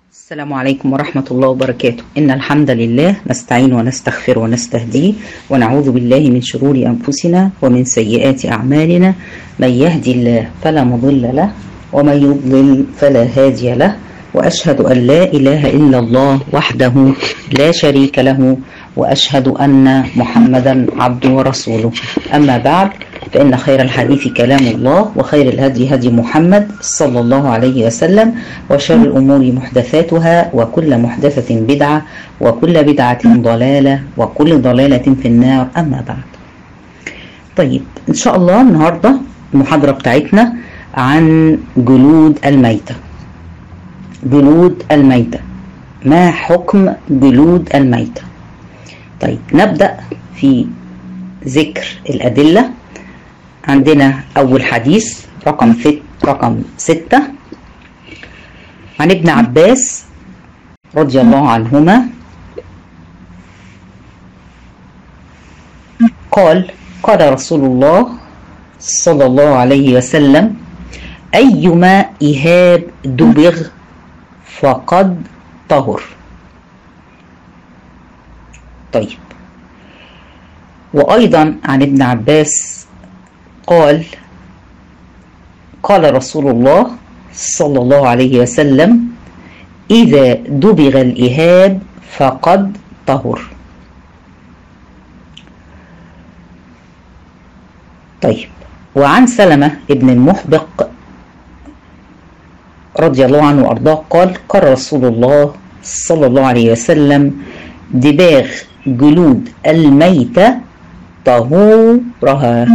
السلام عليكم ورحمة الله وبركاته إن الحمد لله نستعين ونستغفر ونستهديه ونعوذ بالله من شرور أنفسنا ومن سيئات أعمالنا من يهدي الله فلا مضل له ومن يضلل فلا هادي له وأشهد أن لا إله إلا الله وحده لا شريك له وأشهد أن محمدا عبده ورسوله أما بعد فإن خير الحديث كلام الله وخير الهدي هدي محمد صلى الله عليه وسلم وشر الأمور محدثاتها وكل محدثة بدعة وكل بدعة ضلالة وكل ضلالة في النار أما بعد طيب إن شاء الله النهاردة المحاضرة بتاعتنا عن جلود الميتة جلود الميتة ما حكم جلود الميتة طيب نبدأ في ذكر الأدلة عندنا أول حديث رقم ست رقم ستة عن ابن عباس رضي الله عنهما قال قال رسول الله صلى الله عليه وسلم أيما إهاب دبغ فقد طهر طيب وأيضا عن ابن عباس قال قال رسول الله صلى الله عليه وسلم إذا دبغ الإهاب فقد طهر طيب وعن سلمة ابن المحبق رضي الله عنه وأرضاه قال قال رسول الله صلى الله عليه وسلم دباغ جلود الميتة طهورها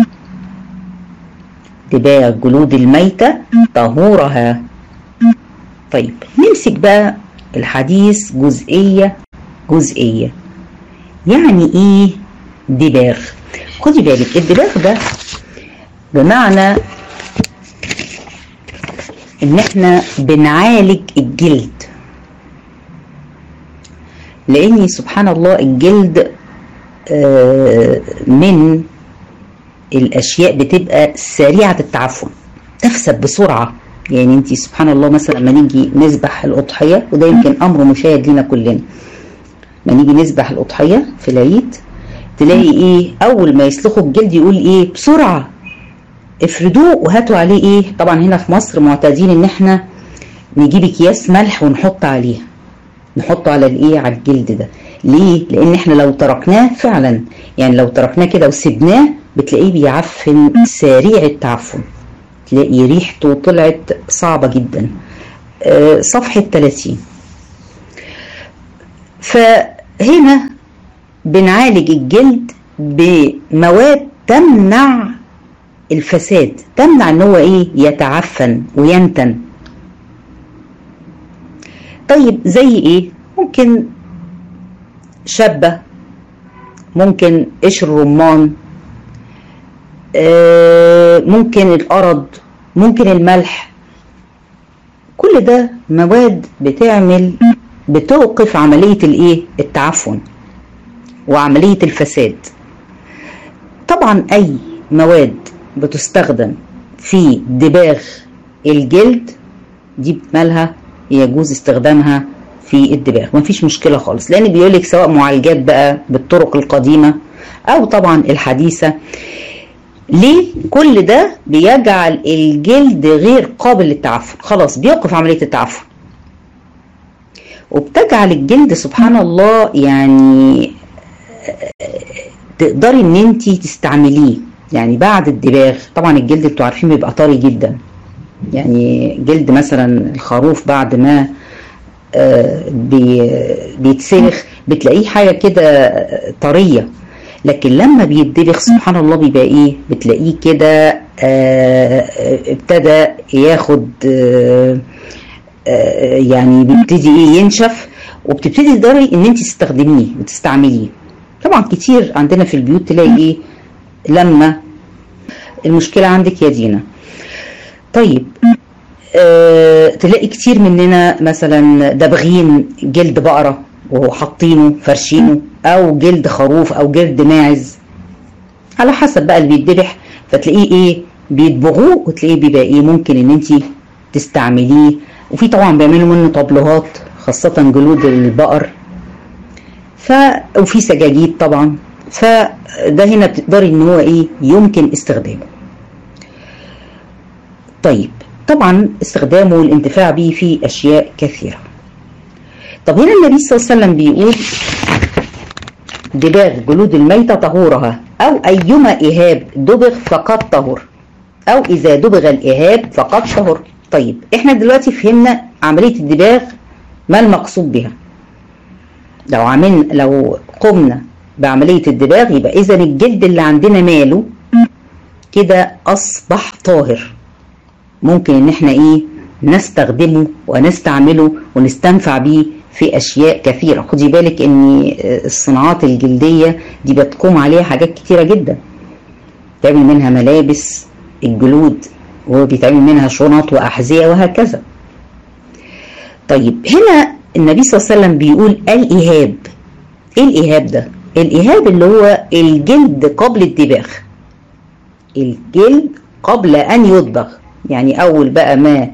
دباغ جلود الميتة طهورها طيب نمسك بقى الحديث جزئية جزئية يعني ايه دباغ خدي بالك الدباغ ده بمعنى ان احنا بنعالج الجلد لاني سبحان الله الجلد من الاشياء بتبقى سريعه التعفن تفسد بسرعه يعني انت سبحان الله مثلا لما نيجي نذبح الاضحيه وده يمكن امر مشاهد لنا كلنا لما نيجي نذبح الاضحيه في العيد تلاقي ايه اول ما يسلخوا الجلد يقول ايه بسرعه افردوه وهاتوا عليه ايه طبعا هنا في مصر معتادين ان احنا نجيب اكياس ملح ونحط عليها نحطه على الايه على الجلد ده ليه لان احنا لو تركناه فعلا يعني لو تركناه كده وسبناه بتلاقيه بيعفن سريع التعفن تلاقي ريحته طلعت صعبة جدا أه صفحة 30 فهنا بنعالج الجلد بمواد تمنع الفساد تمنع ان هو ايه يتعفن وينتن طيب زي ايه ممكن شبة ممكن قشر رمان ممكن الأرض ممكن الملح كل ده مواد بتعمل بتوقف عملية الايه التعفن وعملية الفساد طبعا اي مواد بتستخدم في دباغ الجلد دي مالها يجوز استخدامها في الدباغ مفيش مشكله خالص لان بيقولك سواء معالجات بقى بالطرق القديمه او طبعا الحديثه ليه كل ده بيجعل الجلد غير قابل للتعفن خلاص بيوقف عمليه التعفن وبتجعل الجلد سبحان الله يعني تقدري ان انت تستعمليه يعني بعد الدباغ طبعا الجلد انتوا عارفين بيبقى طري جدا يعني جلد مثلا الخروف بعد ما بي بيتسلخ بتلاقيه حاجه كده طريه لكن لما بيتدبخ سبحان الله بيبقى ايه بتلاقيه كده ابتدى ياخد يعني بيبتدي ايه ينشف وبتبتدي تقدري ان انت تستخدميه وتستعمليه طبعا كتير عندنا في البيوت تلاقي ايه لما المشكله عندك يا دينا طيب أه تلاقي كتير مننا مثلا دابغين جلد بقرة وحاطينه فرشينه او جلد خروف او جلد ماعز على حسب بقى اللي بيتذبح فتلاقيه ايه بيدبغوه وتلاقيه بيبقى ايه ممكن ان انت تستعمليه وفي طبعا بيعملوا منه طبلوهات خاصة جلود البقر ف وفي سجاجيد طبعا فده هنا بتقدري ان هو ايه يمكن استخدامه طيب طبعا استخدامه والانتفاع به في اشياء كثيره طب هنا النبي صلى الله عليه وسلم بيقول دباغ جلود الميتة طهورها أو أيما إهاب دبغ فقد طهر أو إذا دبغ الإهاب فقد طهر طيب إحنا دلوقتي فهمنا عملية الدباغ ما المقصود بها لو عملنا لو قمنا بعملية الدباغ يبقى إذا الجلد اللي عندنا ماله كده أصبح طاهر ممكن إن إحنا إيه نستخدمه ونستعمله ونستنفع بيه في اشياء كثيره خدي بالك ان الصناعات الجلديه دي بتقوم عليها حاجات كتيره جدا تعمل منها ملابس الجلود وبيتعمل منها شنط واحذيه وهكذا طيب هنا النبي صلى الله عليه وسلم بيقول الايهاب ايه الايهاب ده الايهاب اللي هو الجلد قبل الدباغ الجلد قبل ان يدبغ يعني اول بقى ما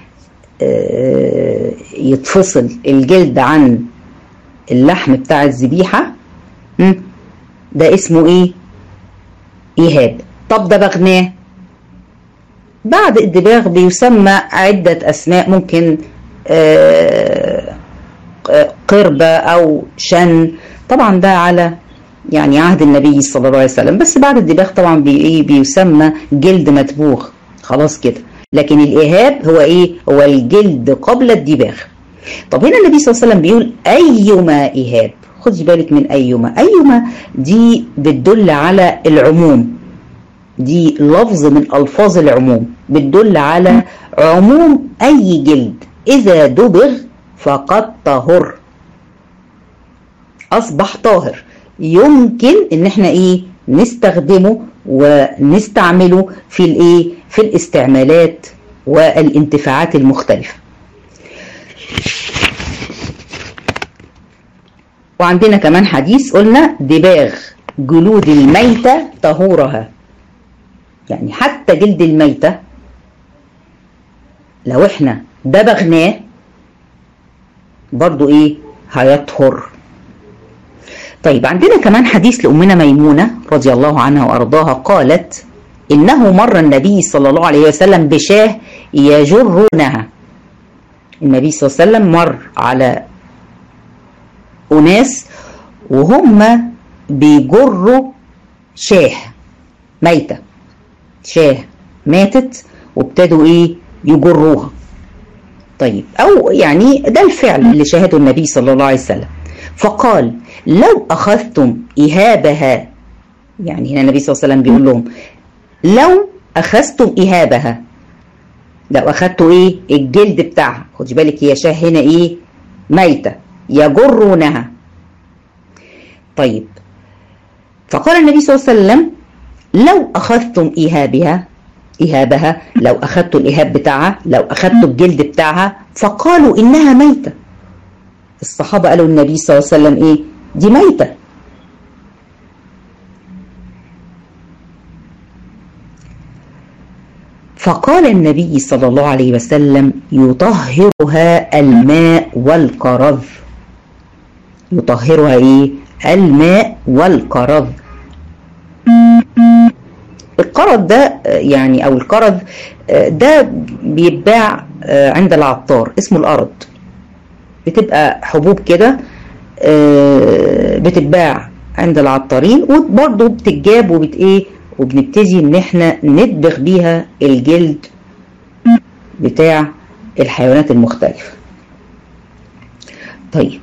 يتفصل الجلد عن اللحم بتاع الذبيحة ده اسمه ايه ايهاب طب دبغناه بعد الدباغ بيسمى عدة اسماء ممكن قربة او شن طبعا ده على يعني عهد النبي صلى الله عليه وسلم بس بعد الدباغ طبعا بي بيسمى جلد مدبوغ خلاص كده لكن الإيهاب هو إيه؟ هو الجلد قبل الدباغ. طب هنا النبي صلى الله عليه وسلم بيقول أيما إيهاب، خدي بالك من أيما، أيما دي بتدل على العموم. دي لفظ من ألفاظ العموم، بتدل على عموم أي جلد، إذا دبغ فقد طهر. أصبح طاهر. يمكن إن إحنا إيه؟ نستخدمه ونستعمله في الايه في الاستعمالات والانتفاعات المختلفه وعندنا كمان حديث قلنا دباغ جلود الميتة طهورها يعني حتى جلد الميتة لو احنا دبغناه برضو ايه هيطهر طيب عندنا كمان حديث لأمنا ميمونة رضي الله عنها وأرضاها قالت إنه مر النبي صلى الله عليه وسلم بشاه يجرونها النبي صلى الله عليه وسلم مر على أناس وهم بيجروا شاه ميتة شاه ماتت وابتدوا ايه يجروها طيب او يعني ده الفعل اللي شاهده النبي صلى الله عليه وسلم فقال لو أخذتم إهابها يعني هنا النبي صلى الله عليه وسلم بيقول لهم لو أخذتم إهابها لو أخذتوا إيه الجلد بتاعها خدي بالك هي شاه هنا إيه ميتة يجرونها طيب فقال النبي صلى الله عليه وسلم لو أخذتم إهابها إهابها لو أخذتوا الإهاب بتاعها لو أخذتوا الجلد بتاعها فقالوا إنها ميتة الصحابة قالوا النبي صلى الله عليه وسلم إيه دي ميتة فقال النبي صلى الله عليه وسلم يطهرها الماء والقرض يطهرها ايه الماء والقرض القرض ده يعني او القرض ده بيتباع عند العطار اسمه الارض بتبقى حبوب كده بتتباع عند العطارين وبرضه بتتجاب وبت ايه وبنبتدي ان احنا ندبغ بيها الجلد بتاع الحيوانات المختلفة طيب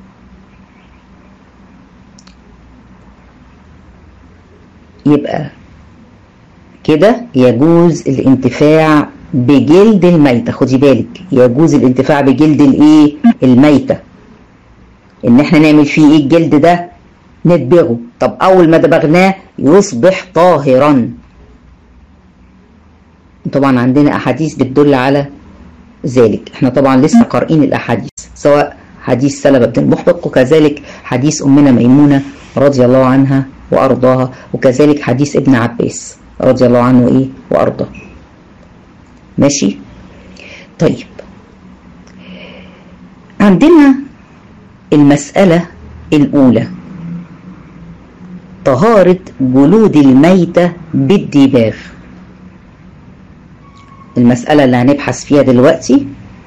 يبقى كده يجوز الانتفاع بجلد الميتة خدي بالك يجوز الانتفاع بجلد الايه الميتة ان احنا نعمل فيه ايه الجلد ده ندبغه طب اول ما دبغناه يصبح طاهرا طبعا عندنا احاديث بتدل على ذلك احنا طبعا لسه قارئين الاحاديث سواء حديث سلمة بن المحبق وكذلك حديث امنا ميمونة رضي الله عنها وارضاها وكذلك حديث ابن عباس رضي الله عنه ايه وارضاه ماشي طيب عندنا المسألة الأولى طهارة جلود الميتة بالدباغ المسألة اللي هنبحث فيها دلوقتي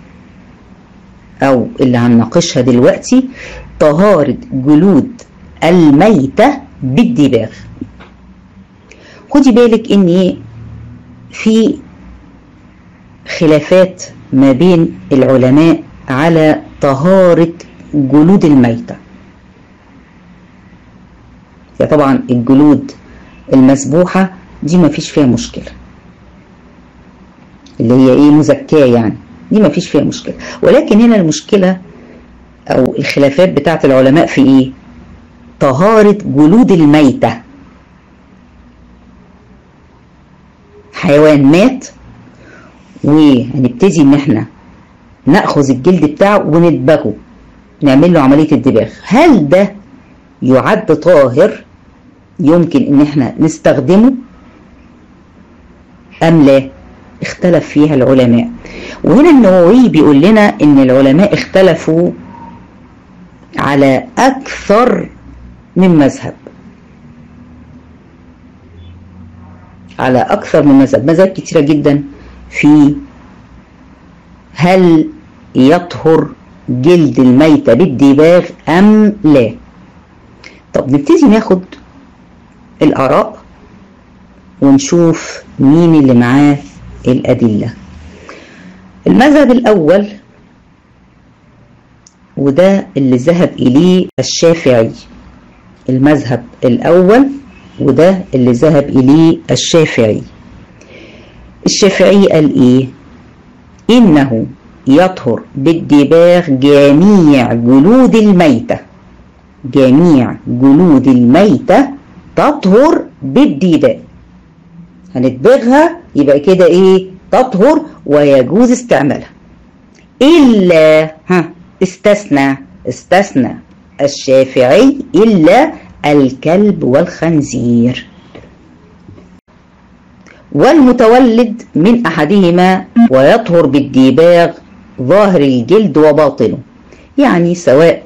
أو اللي هنناقشها دلوقتي طهارة جلود الميتة بالدباغ خدي بالك ان في خلافات ما بين العلماء على طهارة جلود الميتة طبعا الجلود المسبوحة دي ما فيش فيها مشكلة اللي هي ايه مزكاة يعني دي ما فيش فيها مشكلة ولكن هنا المشكلة او الخلافات بتاعت العلماء في ايه طهارة جلود الميتة حيوان مات وهنبتدي ان احنا ناخذ الجلد بتاعه وندبغه نعمل له عمليه الدباغ هل ده يعد طاهر يمكن ان احنا نستخدمه ام لا اختلف فيها العلماء وهنا النووي بيقول لنا ان العلماء اختلفوا على اكثر من مذهب على اكثر من مذهب مذاهب كتيره جدا في هل يطهر جلد الميتة بالدباغ أم لا طب نبتدي ناخد الآراء ونشوف مين اللي معاه الأدلة المذهب الأول وده اللي ذهب إليه الشافعي المذهب الأول وده اللي ذهب إليه الشافعي الشافعي قال إيه إنه يطهر بالدباغ جميع جلود الميتة جميع جلود الميتة تطهر بالدباغ هندبغها يبقى كده ايه تطهر ويجوز استعمالها إلا ها استثنى استثنى الشافعي إلا الكلب والخنزير والمتولد من أحدهما ويطهر بالديباغ ظاهر الجلد وباطنه يعني سواء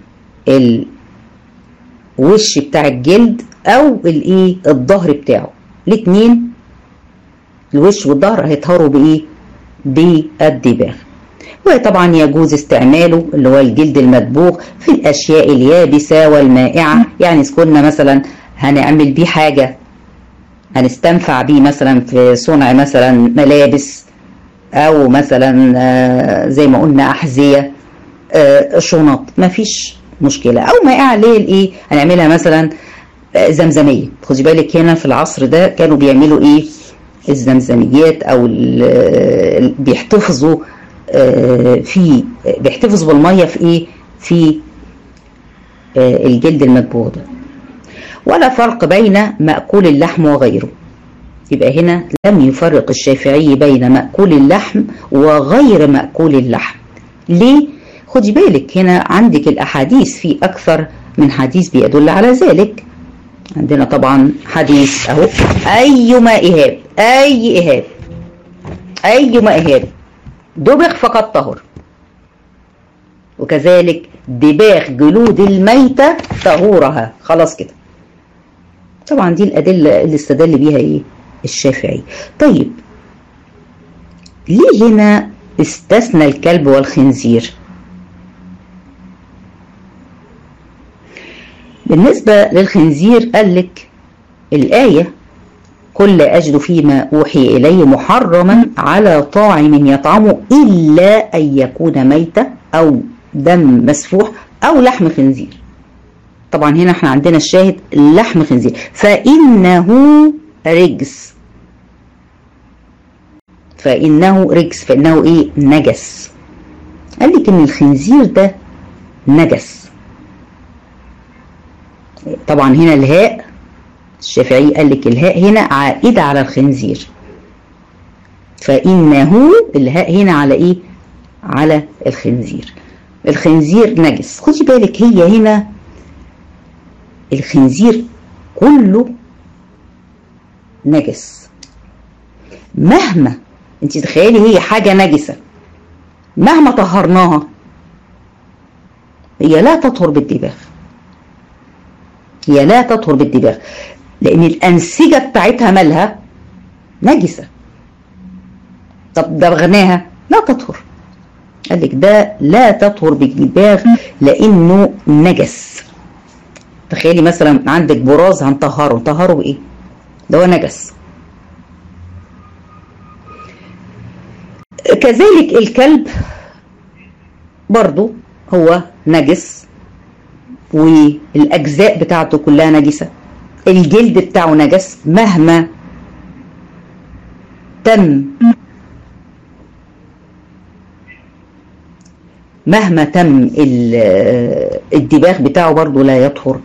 الوش بتاع الجلد أو الايه الظهر بتاعه الاتنين الوش والظهر هيطهروا بإيه بالديباغ وطبعا يجوز استعماله اللي هو الجلد المدبوغ في الأشياء اليابسة والمائعة يعني كنا مثلا هنعمل بيه حاجة هنستنفع بيه مثلا في صنع مثلا ملابس او مثلا زي ما قلنا احذيه شنط مفيش مشكله او مائعه ليه الايه هنعملها مثلا زمزميه خدي بالك هنا في العصر ده كانوا بيعملوا ايه الزمزميات او بيحتفظوا في بيحتفظوا بالميه في ايه في الجلد المدبوغ ده ولا فرق بين مأكول اللحم وغيره يبقى هنا لم يفرق الشافعي بين مأكول اللحم وغير مأكول اللحم ليه؟ خدي بالك هنا عندك الأحاديث في أكثر من حديث بيدل على ذلك عندنا طبعا حديث أهو أيما إهاب أي إهاب أيما إهاب دبغ فقد طهر وكذلك دباغ جلود الميتة طهورها خلاص كده طبعا دي الأدلة اللي استدل بيها إيه الشافعي طيب ليه هنا استثنى الكلب والخنزير بالنسبة للخنزير قال لك الآية كل أجد فيما أوحي إلي محرما على طاعم يطعمه إلا أن يكون ميتة أو دم مسفوح أو لحم خنزير طبعا هنا احنا عندنا الشاهد لحم خنزير فإنه رجس فإنه رجس فإنه إيه نجس قال لك إن الخنزير ده نجس طبعا هنا الهاء الشافعي قال لك الهاء هنا عائدة على الخنزير فإنه الهاء هنا على إيه على الخنزير الخنزير نجس خدي بالك هي هنا الخنزير كله نجس مهما انت تخيلي هي حاجة نجسة مهما طهرناها هي لا تطهر بالدباغ هي لا تطهر بالدباغ لأن الأنسجة بتاعتها مالها نجسة طب دبغناها لا تطهر قال لك ده لا تطهر بالدباغ لأنه نجس تخيلي مثلا عندك براز هنطهره نطهره بإيه؟ ده هو نجس كذلك الكلب برضو هو نجس والأجزاء بتاعته كلها نجسة الجلد بتاعه نجس مهما تم مهما تم الدباغ بتاعه برضو لا يطهر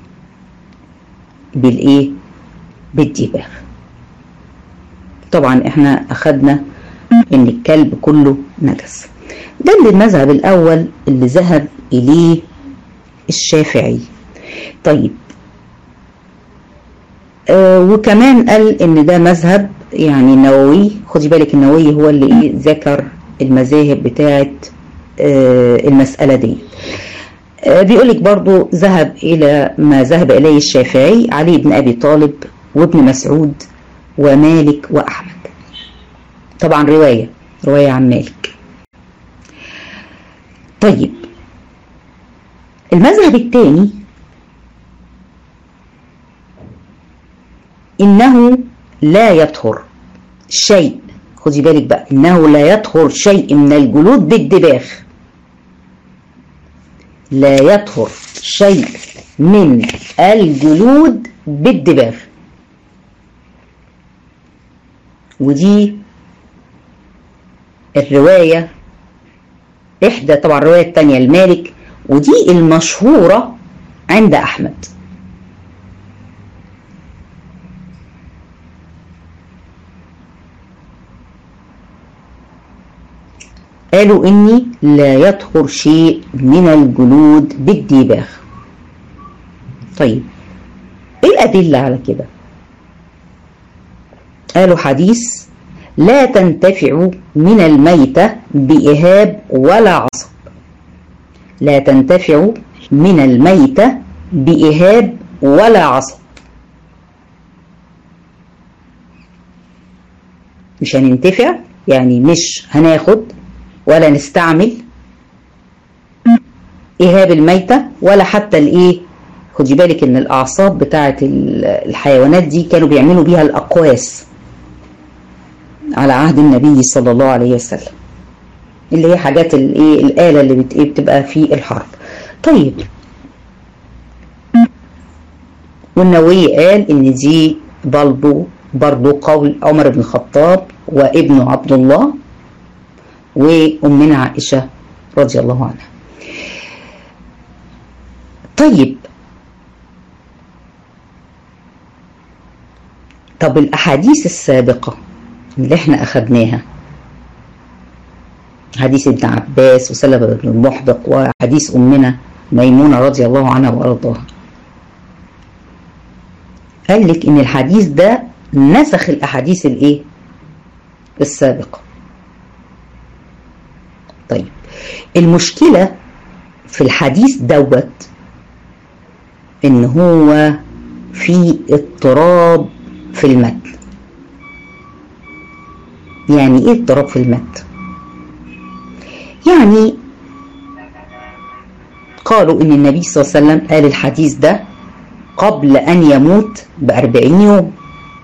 بالايه بالدباغ طبعا احنا اخدنا ان الكلب كله نجس ده اللي المذهب الاول اللي ذهب اليه الشافعي طيب آه وكمان قال ان ده مذهب يعني نووي خدي بالك النووي هو اللي ايه ذكر المذاهب بتاعه آه المسألة دي آه بيقول لك برضو ذهب إلى ما ذهب إليه الشافعي علي بن أبي طالب وابن مسعود ومالك وأحمد طبعا رواية رواية عن مالك طيب المذهب الثاني إنه لا يطهر شيء خدي بالك بقى إنه لا يطهر شيء من الجلود بالدباغ لا يطهر شيء من الجلود بالدباغ ودي الرواية إحدى طبعا الرواية الثانية المالك ودي المشهورة عند أحمد قالوا إني لا يطهر شيء من الجلود بالدباغ طيب إيه الأدلة على كده قالوا حديث لا تنتفع من الميتة بإهاب ولا عصب لا تنتفع من الميتة بإهاب ولا عصب مش هننتفع يعني مش هناخد ولا نستعمل إهاب الميتة ولا حتى الإيه خدي بالك إن الأعصاب بتاعة الحيوانات دي كانوا بيعملوا بيها الأقواس على عهد النبي صلى الله عليه وسلم اللي هي حاجات الايه الاله اللي بت بتبقى في الحرب طيب والنووي قال ان دي برضه برضه قول عمر بن الخطاب وابنه عبد الله وامنا عائشه رضي الله عنها طيب طب الاحاديث السابقه اللي احنا اخدناها حديث ابن عباس وسلمة بن المحبق وحديث امنا ميمونه رضي الله عنها وارضاها قال لك ان الحديث ده نسخ الاحاديث الايه السابقه طيب المشكله في الحديث دوت ان هو في اضطراب في المتن يعني ايه اضطراب في المتن يعني قالوا ان النبي صلى الله عليه وسلم قال الحديث ده قبل ان يموت بأربعين يوم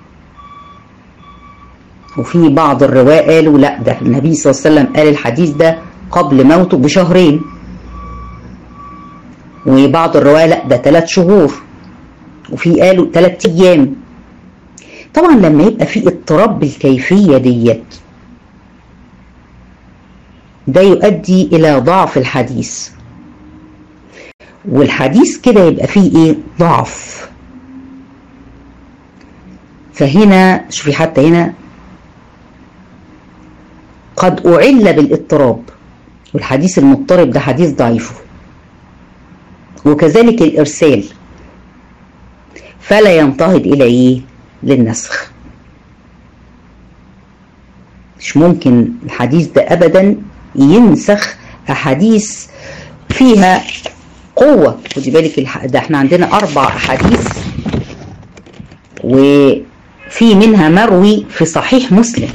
وفي بعض الرواة قالوا لا ده النبي صلى الله عليه وسلم قال الحديث ده قبل موته بشهرين وبعض الرواة لا ده ثلاث شهور وفي قالوا ثلاث ايام طبعا لما يبقى في اضطراب بالكيفية ديت ده يؤدي إلى ضعف الحديث والحديث كده يبقى فيه إيه ضعف فهنا شوفي حتى هنا قد أعل بالاضطراب والحديث المضطرب ده حديث ضعيف وكذلك الإرسال فلا ينتهض إلى إيه للنسخ مش ممكن الحديث ده أبدا ينسخ أحاديث فيها قوة خدي بالك الح... ده احنا عندنا أربع أحاديث وفي منها مروي في صحيح مسلم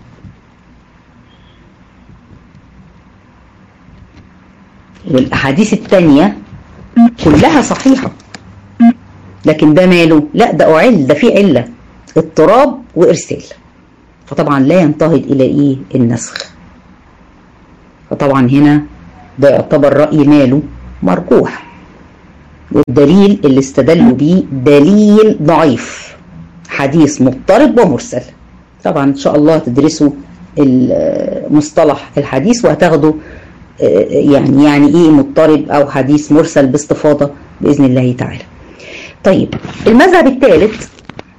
والأحاديث التانية كلها صحيحة لكن ده ماله لا ده أعل ده فيه علة اضطراب وإرسال فطبعا لا ينتهض إلى إيه النسخ فطبعا هنا ده يعتبر رأي ماله مرجوح والدليل اللي استدلوا بيه دليل ضعيف حديث مضطرب ومرسل طبعا ان شاء الله تدرسوا مصطلح الحديث وهتاخدوا يعني يعني ايه مضطرب او حديث مرسل باستفاضه باذن الله تعالى. طيب المذهب الثالث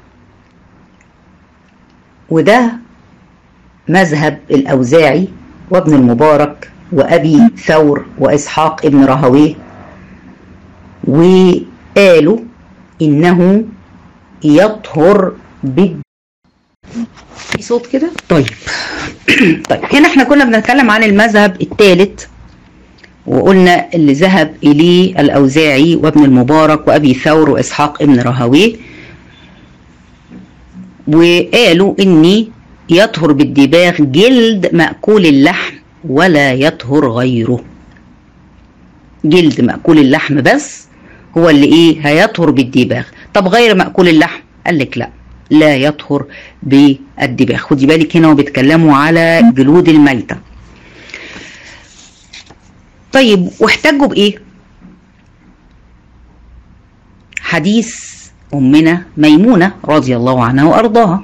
وده مذهب الاوزاعي وابن المبارك وابي ثور واسحاق ابن راهويه وقالوا انه يطهر بال في صوت كده طيب طيب هنا احنا كنا بنتكلم عن المذهب الثالث وقلنا اللي ذهب اليه الاوزاعي وابن المبارك وابي ثور واسحاق ابن راهويه وقالوا اني يطهر بالدباغ جلد مأكول اللحم ولا يطهر غيره جلد مأكول اللحم بس هو اللي ايه هيطهر بالدباغ طب غير مأكول اللحم قال لك لا لا يطهر بالدباغ خدي بالك هنا وبيتكلموا على جلود الميتة طيب واحتجوا بإيه حديث أمنا ميمونة رضي الله عنها وأرضاها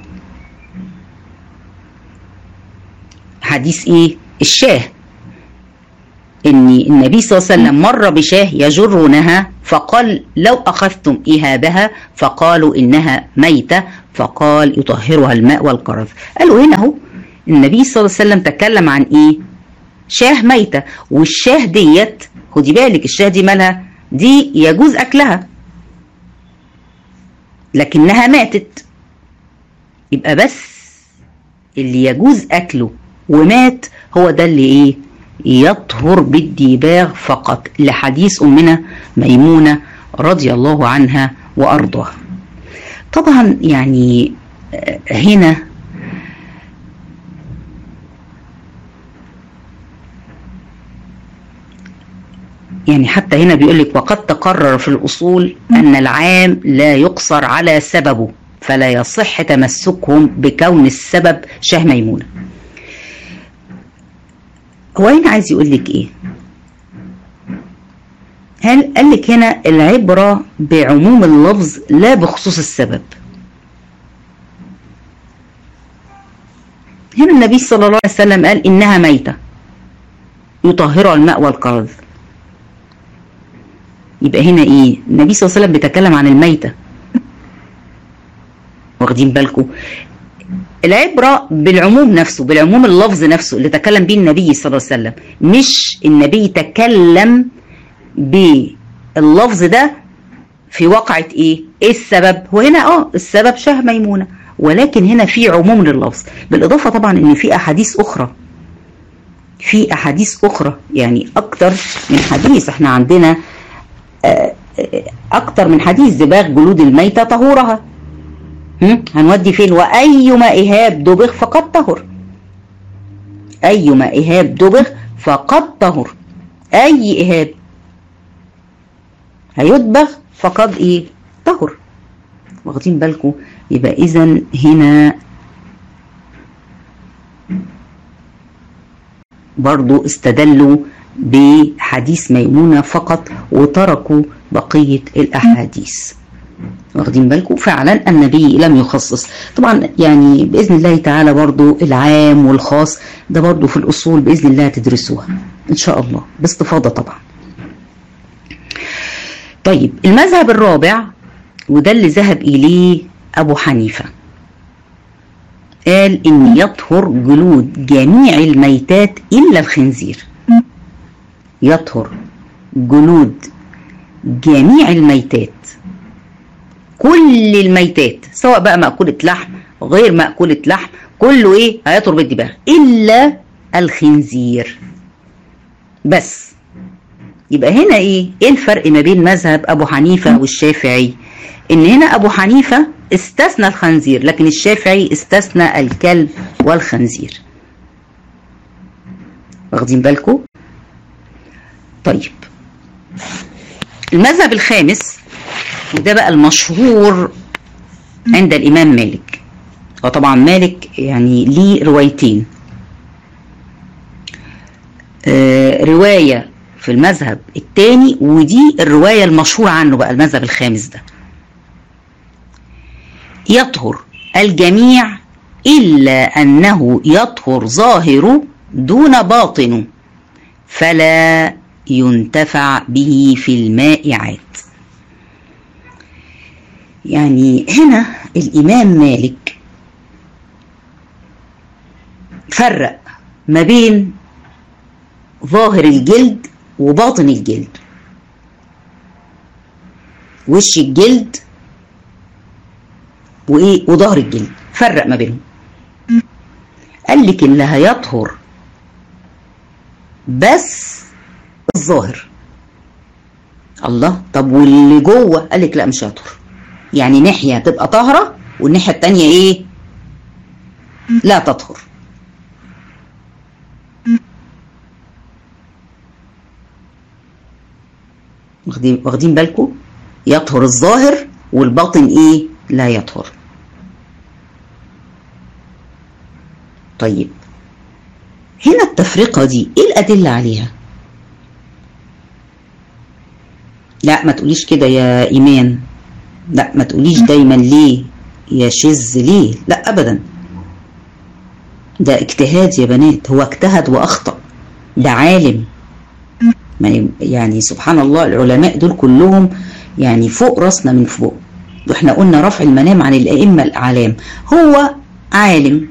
حديث إيه الشاه ان النبي صلى الله عليه وسلم مر بشاه يجرونها فقال لو اخذتم اهابها فقالوا انها ميته فقال يطهرها الماء والقرض قالوا هنا اهو النبي صلى الله عليه وسلم تكلم عن ايه شاه ميته والشاه ديت خدي بالك الشاه دي مالها دي يجوز اكلها لكنها ماتت يبقى بس اللي يجوز اكله ومات هو ده اللي ايه يطهر بالديباغ فقط لحديث أمنا ميمونة رضي الله عنها وأرضاها طبعا يعني هنا يعني حتى هنا بيقول لك وقد تقرر في الأصول أن العام لا يقصر على سببه فلا يصح تمسكهم بكون السبب شه ميمونه هو هنا عايز يقول لك ايه هل قال لك هنا العبرة بعموم اللفظ لا بخصوص السبب هنا النبي صلى الله عليه وسلم قال إنها ميتة يطهرها الماء والقرض يبقى هنا ايه النبي صلى الله عليه وسلم بيتكلم عن الميتة واخدين بالكم العبرة بالعموم نفسه بالعموم اللفظ نفسه اللي تكلم به النبي صلى الله عليه وسلم مش النبي تكلم باللفظ ده في واقعة ايه ايه السبب هو هنا اه السبب شه ميمونة ولكن هنا في عموم لللفظ بالاضافة طبعا ان في احاديث اخرى في احاديث اخرى يعني اكتر من حديث احنا عندنا اكتر من حديث دباغ جلود الميتة طهورها هنودي فين وأيما إهاب دبغ فقد طهر أيما إهاب دبغ فقد طهر أي إهاب هيدبغ فقد إيه طهر واخدين بالكم يبقى إذا هنا برضو استدلوا بحديث ميمونة فقط وتركوا بقية الأحاديث واخدين بالكم فعلا النبي لم يخصص طبعا يعني باذن الله تعالى برضو العام والخاص ده برضو في الاصول باذن الله تدرسوها ان شاء الله باستفاضه طبعا طيب المذهب الرابع وده اللي ذهب اليه ابو حنيفه قال ان يطهر جلود جميع الميتات الا الخنزير يطهر جلود جميع الميتات كل الميتات سواء بقى مأكولة لحم غير مأكولة لحم كله ايه هيطهر بالدباغ الا الخنزير بس يبقى هنا ايه ايه الفرق ما بين مذهب ابو حنيفه والشافعي ان هنا ابو حنيفه استثنى الخنزير لكن الشافعي استثنى الكلب والخنزير واخدين بالكم طيب المذهب الخامس وده بقى المشهور عند الامام مالك وطبعا مالك يعني ليه روايتين آه روايه في المذهب الثاني ودي الروايه المشهوره عنه بقى المذهب الخامس ده يطهر الجميع إلا أنه يطهر ظاهر دون باطن فلا ينتفع به في المائعات يعني هنا الإمام مالك فرق ما بين ظاهر الجلد وباطن الجلد وش الجلد وايه وظهر الجلد فرق ما بينهم قال لك اللي هيطهر بس الظاهر الله طب واللي جوه قال لك لا مش هيطهر يعني ناحيه تبقى طاهره والناحيه التانية ايه لا تطهر واخدين واخدين بالكم يطهر الظاهر والباطن ايه لا يطهر طيب هنا التفرقة دي ايه الأدلة عليها لا ما تقوليش كده يا إيمان لا ما تقوليش دايما ليه يا شز ليه لا أبدا ده اجتهاد يا بنات هو اجتهد وأخطأ ده عالم يعني سبحان الله العلماء دول كلهم يعني فوق راسنا من فوق واحنا قلنا رفع المنام عن الأئمة الأعلام هو عالم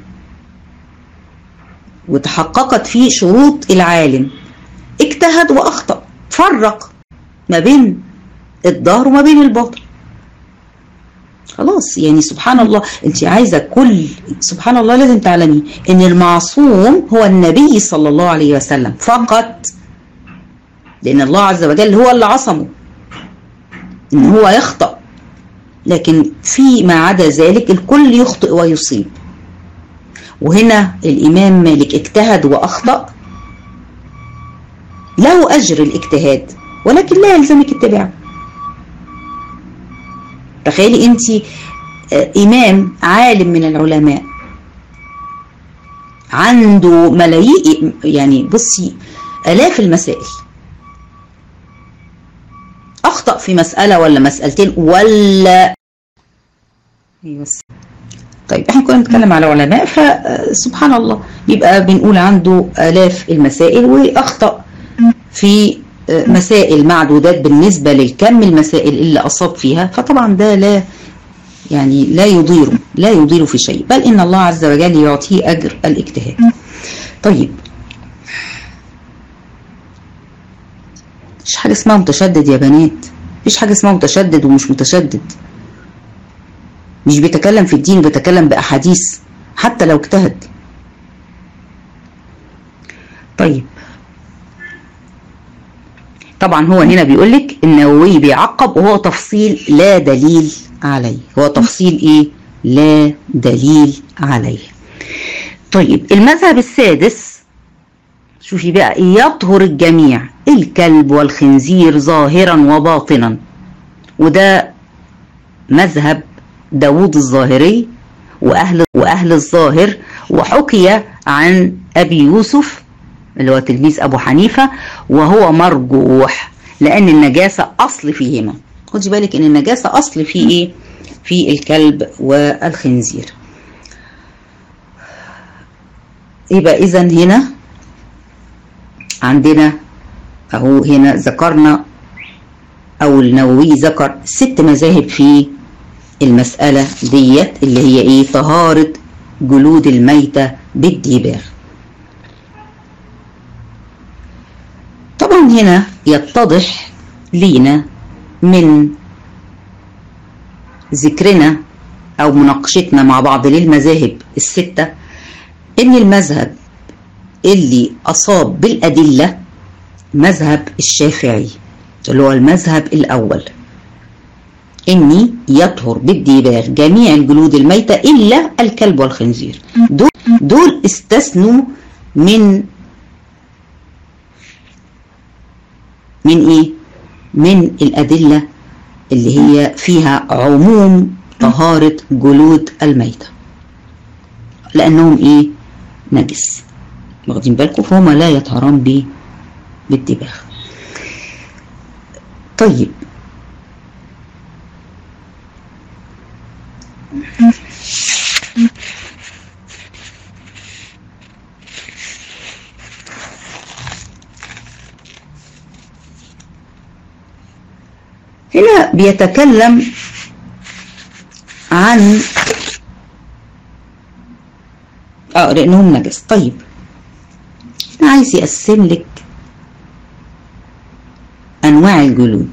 وتحققت فيه شروط العالم اجتهد وأخطأ فرق ما بين الظهر وما بين الباطن خلاص يعني سبحان الله انت عايزة كل سبحان الله لازم تعلمي ان المعصوم هو النبي صلى الله عليه وسلم فقط لان الله عز وجل هو اللي عصمه ان هو يخطأ لكن فيما عدا ذلك الكل يخطئ ويصيب وهنا الإمام مالك اجتهد وأخطأ له أجر الاجتهاد ولكن لا يلزمك اتباعه تخيلي أنت إمام عالم من العلماء عنده ملايين يعني بصي آلاف المسائل أخطأ في مسألة ولا مسألتين ولا طيب احنا كنا بنتكلم على علماء فسبحان الله يبقى بنقول عنده آلاف المسائل وأخطأ في مسائل معدودات بالنسبة للكم المسائل اللي أصاب فيها فطبعا ده لا يعني لا يضيره لا يضيره في شيء بل إن الله عز وجل يعطيه أجر الاجتهاد طيب مش حاجة اسمها متشدد يا بنات مفيش حاجة اسمها متشدد ومش متشدد مش بيتكلم في الدين بيتكلم بأحاديث حتى لو اجتهد طيب طبعا هو هنا بيقول لك النووي بيعقب وهو تفصيل لا دليل عليه هو تفصيل ايه لا دليل عليه طيب المذهب السادس شوفي بقى يطهر الجميع الكلب والخنزير ظاهرا وباطنا وده مذهب داوود الظاهري وأهل, وأهل الظاهر وحكي عن أبي يوسف اللي هو تلميذ أبو حنيفة وهو مرجوح لأن النجاسة أصل فيهما خدي بالك إن النجاسة أصل في إيه في الكلب والخنزير يبقى إذا هنا عندنا أهو هنا ذكرنا أو النووي ذكر ست مذاهب في المسألة ديت اللي هي ايه طهارة جلود الميتة بالديباغ طبعا هنا يتضح لينا من ذكرنا او مناقشتنا مع بعض للمذاهب الستة ان المذهب اللي اصاب بالادلة مذهب الشافعي اللي هو المذهب الأول إني يطهر بالديباغ جميع الجلود الميتة إلا الكلب والخنزير دول, دول استثنوا من من إيه؟ من الأدلة اللي هي فيها عموم طهارة جلود الميتة لأنهم إيه؟ نجس واخدين بالكم فهم لا يطهران ب بالدباغ طيب هنا بيتكلم عن اه لانهم نجس طيب هنا عايز يقسم لك انواع الجلود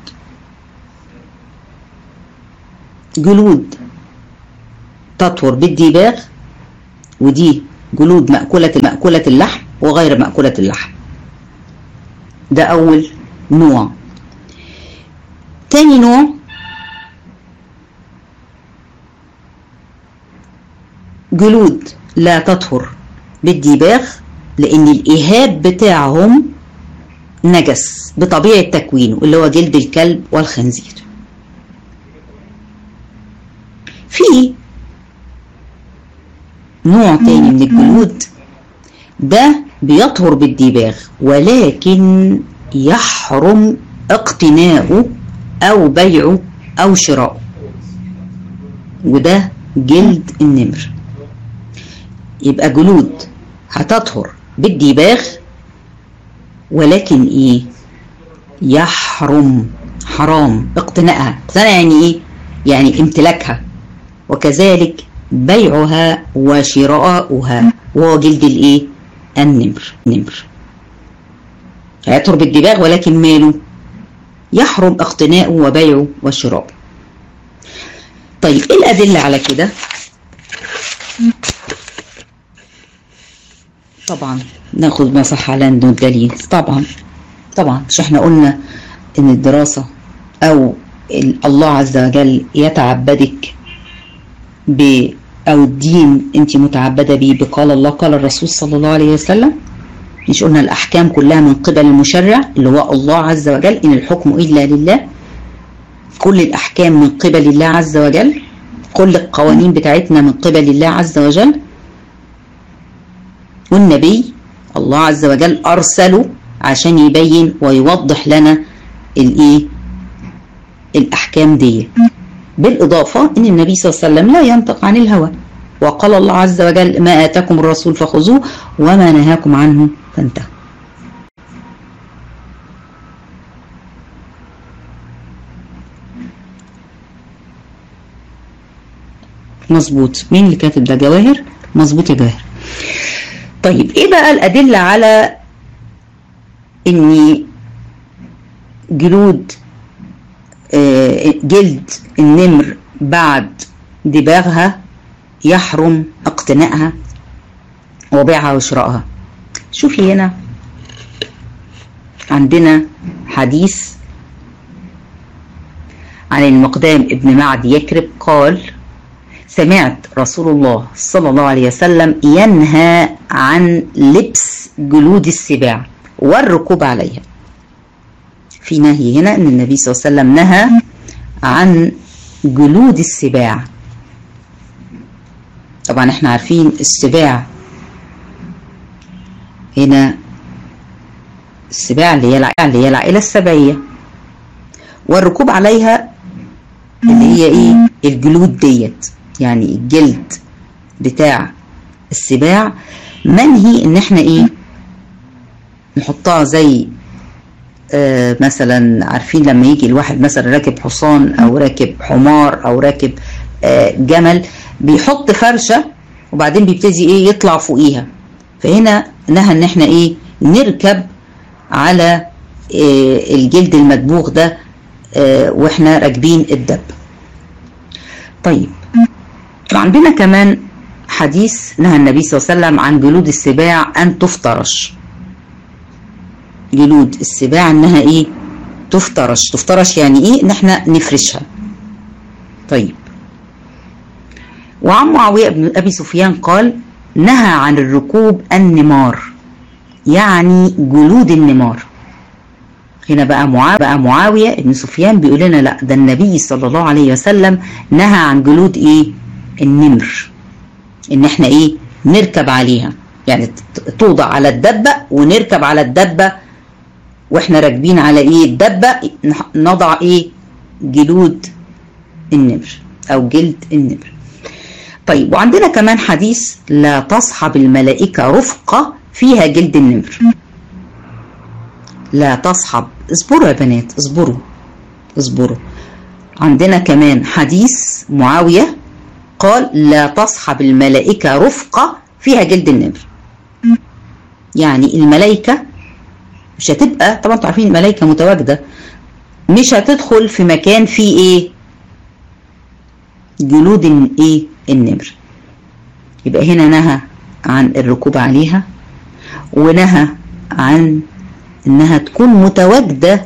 جلود تطهر بالديباغ ودي جلود مأكولة مأكولة اللحم وغير مأكولة اللحم ده أول نوع تاني نوع جلود لا تطهر بالديباغ لأن الإيهاب بتاعهم نجس بطبيعة تكوينه اللي هو جلد الكلب والخنزير في نوع تاني من الجلود ده بيطهر بالديباغ ولكن يحرم اقتناؤه او بيعه او شراؤه وده جلد النمر يبقى جلود هتطهر بالديباغ ولكن ايه يحرم حرام اقتنائها اقتناء يعني ايه يعني امتلاكها وكذلك بيعها وشراؤها وهو جلد الايه النمر نمر هيطهر بالدباغ ولكن ماله يحرم اقتناؤه وبيعه وشراؤه طيب ايه الادله على كده طبعا ناخد ما صح على انه الدليل طبعا طبعا مش احنا قلنا ان الدراسه او الله عز وجل يتعبدك ب او الدين انت متعبده بيه بقال الله قال الرسول صلى الله عليه وسلم مش قلنا الاحكام كلها من قبل المشرع اللي هو الله عز وجل ان الحكم الا لله كل الاحكام من قبل الله عز وجل كل القوانين بتاعتنا من قبل الله عز وجل والنبي الله عز وجل ارسله عشان يبين ويوضح لنا الايه الاحكام دي بالإضافة أن النبي صلى الله عليه وسلم لا ينطق عن الهوى وقال الله عز وجل ما آتاكم الرسول فخذوه وما نهاكم عنه فانتهوا مظبوط مين اللي كاتب ده جواهر مظبوط يا جواهر طيب ايه بقى الادله على ان جلود جلد النمر بعد دباغها يحرم اقتنائها وبيعها وشرائها شوفي هنا عندنا حديث عن المقدام ابن معد يكرب قال سمعت رسول الله صلى الله عليه وسلم ينهى عن لبس جلود السباع والركوب عليها في نهي هنا ان النبي صلى الله عليه وسلم نهى عن جلود السباع طبعا احنا عارفين السباع هنا السباع اللي هي اللي هي العائلة السبعية والركوب عليها اللي هي ايه الجلود ديت يعني الجلد بتاع السباع منهي ان احنا ايه نحطها زي آه مثلا عارفين لما يجي الواحد مثلا راكب حصان او راكب حمار او راكب آه جمل بيحط فرشه وبعدين بيبتدي ايه يطلع فوقيها فهنا نهى ان احنا ايه نركب على آه الجلد المدبوغ ده واحنا راكبين الدب طيب عندنا كمان حديث نهى النبي صلى الله عليه وسلم عن جلود السباع ان تفترش جلود السباع انها ايه تفترش تفترش يعني ايه ان احنا نفرشها طيب وعن معاوية بن أبي سفيان قال نهى عن الركوب النمار يعني جلود النمار هنا بقى معاوية, بقى معاوية بن سفيان بيقول لنا لا ده النبي صلى الله عليه وسلم نهى عن جلود ايه النمر ان احنا ايه نركب عليها يعني توضع على الدبة ونركب على الدبة واحنا راكبين على ايه الدبة نضع ايه جلود النمر او جلد النمر طيب وعندنا كمان حديث لا تصحب الملائكة رفقة فيها جلد النمر لا تصحب اصبروا يا بنات اصبروا اصبروا عندنا كمان حديث معاوية قال لا تصحب الملائكة رفقة فيها جلد النمر يعني الملائكة مش هتبقى طبعا انتوا عارفين الملائكة متواجدة مش هتدخل في مكان فيه ايه جلود ايه النمر يبقى هنا نهى عن الركوب عليها ونهى عن انها تكون متواجدة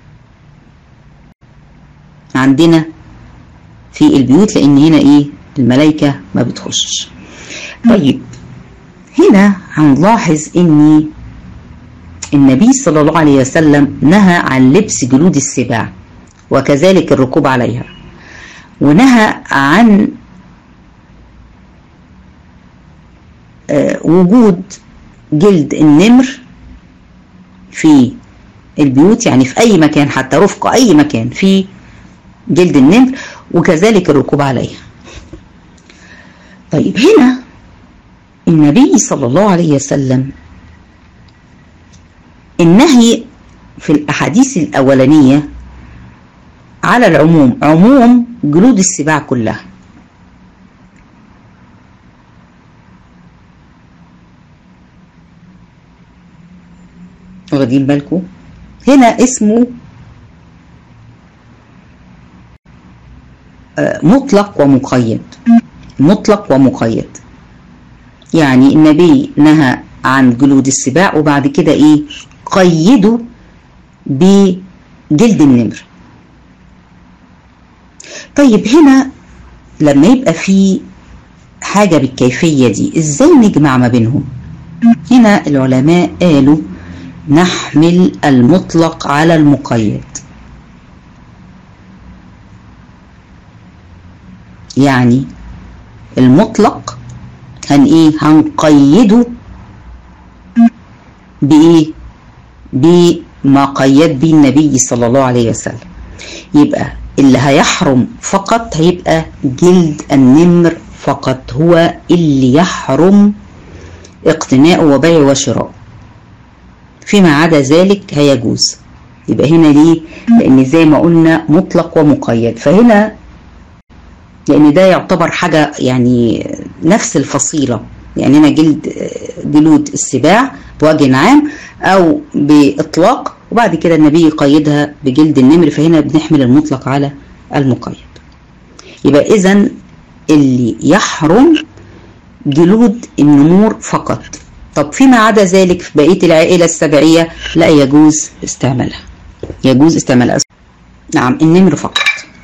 عندنا في البيوت لان هنا ايه الملائكة ما بتخشش طيب هنا هنلاحظ ان النبي صلى الله عليه وسلم نهى عن لبس جلود السباع وكذلك الركوب عليها ونهى عن وجود جلد النمر في البيوت يعني في أي مكان حتى رفق أي مكان في جلد النمر وكذلك الركوب عليها طيب هنا النبي صلى الله عليه وسلم النهي في الأحاديث الأولانية على العموم عموم جلود السباع كلها واخدين بالكم هنا اسمه مطلق ومقيد مطلق ومقيد يعني النبي نهى عن جلود السباع وبعد كده ايه قيده بجلد النمر طيب هنا لما يبقى في حاجة بالكيفية دي ازاي نجمع ما بينهم هنا العلماء قالوا نحمل المطلق على المقيد يعني المطلق هن ايه هنقيده بايه بما قيد به النبي صلى الله عليه وسلم يبقى اللي هيحرم فقط هيبقى جلد النمر فقط هو اللي يحرم اقتناءه وبيعه وشراءه فيما عدا ذلك هيجوز يبقى هنا ليه لان زي ما قلنا مطلق ومقيد فهنا لان ده يعتبر حاجة يعني نفس الفصيلة يعني هنا جلد جلود السباع بوجه عام او باطلاق وبعد كده النبي يقيدها بجلد النمر فهنا بنحمل المطلق على المقيد يبقى اذا اللي يحرم جلود النمور فقط طب فيما عدا ذلك في بقية العائلة السبعية لا يجوز استعمالها يجوز استعمالها نعم النمر فقط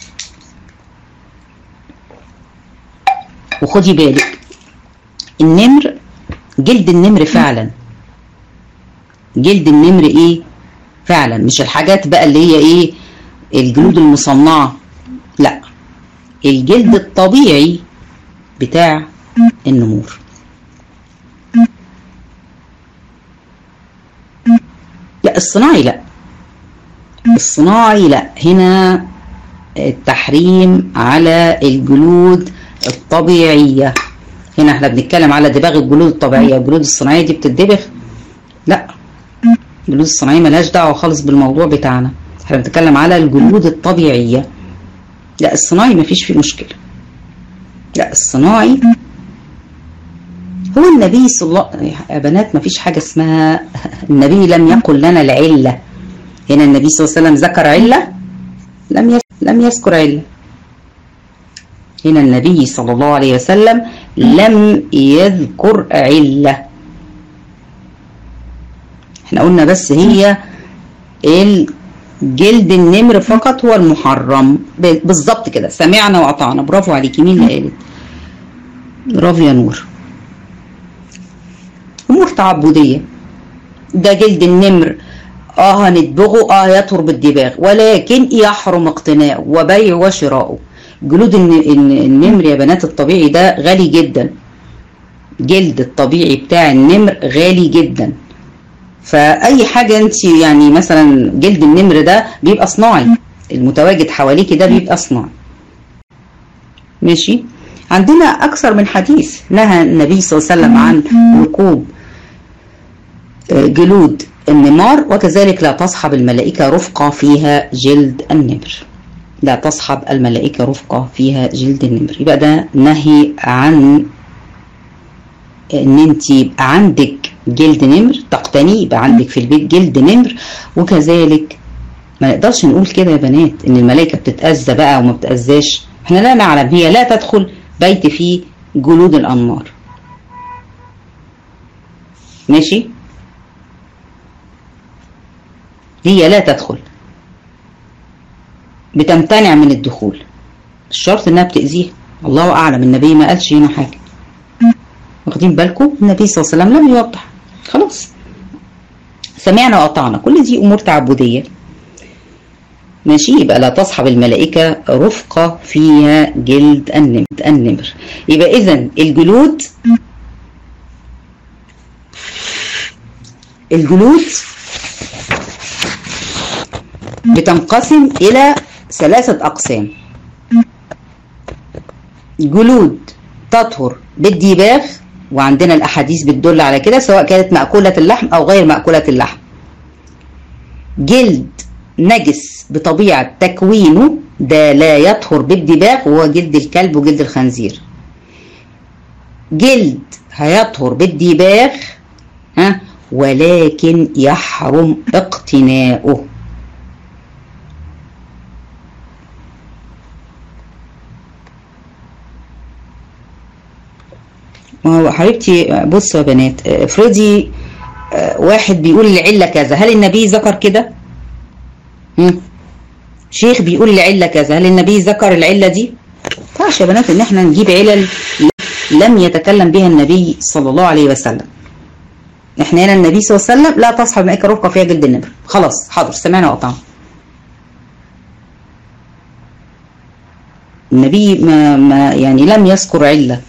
وخدي بالك النمر جلد النمر فعلا جلد النمر ايه فعلا مش الحاجات بقى اللي هي ايه الجلود المصنعة لا الجلد الطبيعي بتاع النمور لا الصناعي لا الصناعي لا هنا التحريم على الجلود الطبيعية هنا احنا بنتكلم على دباغ الجلود الطبيعية الجلود الصناعية دي بتدبغ لا الجلود الصناعية ملهاش دعوة خالص بالموضوع بتاعنا احنا بنتكلم على الجلود الطبيعية لا الصناعي مفيش فيه مشكلة لا الصناعي هو النبي صلى الله يا بنات مفيش حاجة اسمها النبي لم يقل لنا العلة هنا النبي صلى الله عليه وسلم ذكر علة لم يذكر لم يذكر علة هنا النبي صلى الله عليه وسلم لم يذكر علة احنا قلنا بس هي جلد النمر فقط هو المحرم بالظبط كده سمعنا وأطعنا برافو عليكي مين اللي قالت برافو يا نور أمور تعبدية ده جلد النمر اه هندبغه اه يطهر بالدباغ ولكن يحرم اقتناؤه وبيع وشراؤه جلود النمر يا بنات الطبيعي ده غالي جدا جلد الطبيعي بتاع النمر غالي جدا فاي حاجة انت يعني مثلا جلد النمر ده بيبقى صناعي المتواجد حواليك ده بيبقى صناعي ماشي عندنا اكثر من حديث نهى النبي صلى الله عليه وسلم عن ركوب جلود النمار وكذلك لا تصحب الملائكة رفقة فيها جلد النمر لا تصحب الملائكة رفقة فيها جلد النمر يبقى ده نهي عن ان انت يبقى عندك جلد نمر تقتني يبقى عندك في البيت جلد نمر وكذلك ما نقدرش نقول كده يا بنات ان الملائكة بتتأذى بقى وما بتأذاش احنا لا نعلم هي لا تدخل بيت فيه جلود الأنمار ماشي هي لا تدخل بتمتنع من الدخول الشرط انها بتأذيها الله اعلم النبي ما قالش هنا حاجة واخدين بالكم النبي صلى الله عليه وسلم لم يوضح خلاص سمعنا وقطعنا كل دي امور تعبدية ماشي يبقى لا تصحب الملائكة رفقة فيها جلد النمر النمر يبقى اذا الجلود الجلود بتنقسم إلى ثلاثة أقسام جلود تطهر بالديباغ وعندنا الأحاديث بتدل على كده سواء كانت مأكولة اللحم أو غير مأكولة اللحم جلد نجس بطبيعة تكوينه ده لا يطهر بالدباغ وهو جلد الكلب وجلد الخنزير جلد هيطهر بالدباغ ها ولكن يحرم اقتناؤه ما هو حبيبتي بصوا يا بنات افرضي واحد بيقول العلة كذا هل النبي ذكر كده شيخ بيقول العلة كذا هل النبي ذكر العلة دي فعش يا بنات ان احنا نجيب علل لم يتكلم بها النبي صلى الله عليه وسلم احنا هنا النبي صلى الله عليه وسلم لا تصحب مائكة رفقة فيها جلد النمر خلاص حاضر سمعنا وقطعنا النبي ما, ما يعني لم يذكر علة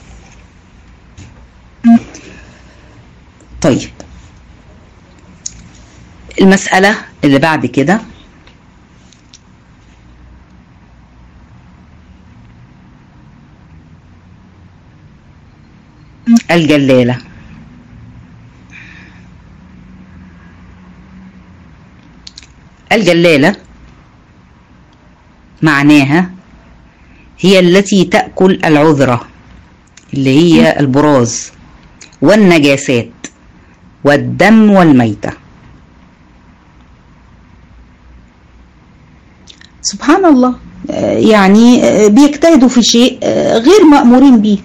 طيب المسألة اللي بعد كده الجلالة الجلالة معناها هي التي تأكل العذرة اللي هي البراز والنجاسات والدم والميتة سبحان الله يعني بيجتهدوا في شيء غير مأمورين به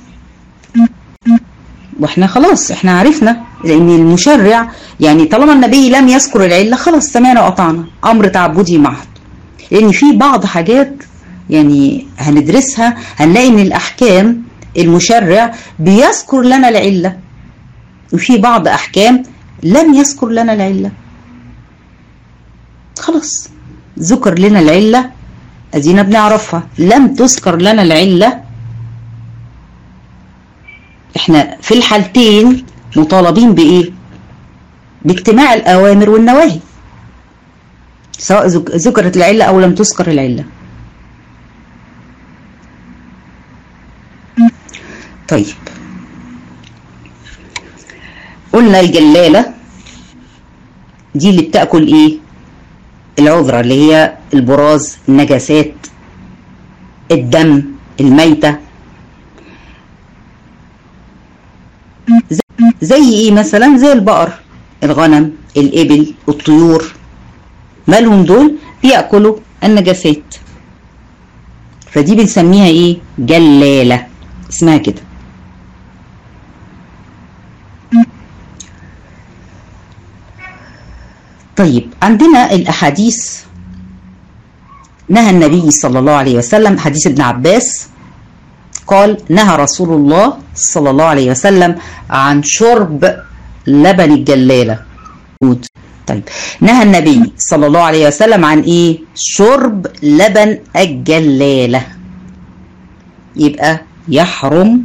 واحنا خلاص احنا عرفنا لان المشرع يعني طالما النبي لم يذكر العله خلاص سمعنا وقطعنا امر تعبدي محض لان في بعض حاجات يعني هندرسها هنلاقي ان الاحكام المشرع بيذكر لنا العله وفي بعض احكام لم يذكر لنا العله خلاص ذكر لنا العله ادينا بنعرفها لم تذكر لنا العله احنا في الحالتين مطالبين بايه باجتماع الاوامر والنواهي سواء ذكرت العله او لم تذكر العله طيب قلنا الجلاله دي اللي بتاكل ايه العذره اللي هي البراز النجاسات الدم الميته زي ايه مثلا زي البقر الغنم الابل الطيور مالهم دول بياكلوا النجاسات فدي بنسميها ايه جلاله اسمها كده طيب عندنا الأحاديث نهى النبي صلى الله عليه وسلم حديث ابن عباس قال نهى رسول الله صلى الله عليه وسلم عن شرب لبن الجلالة طيب نهى النبي صلى الله عليه وسلم عن ايه شرب لبن الجلالة يبقى يحرم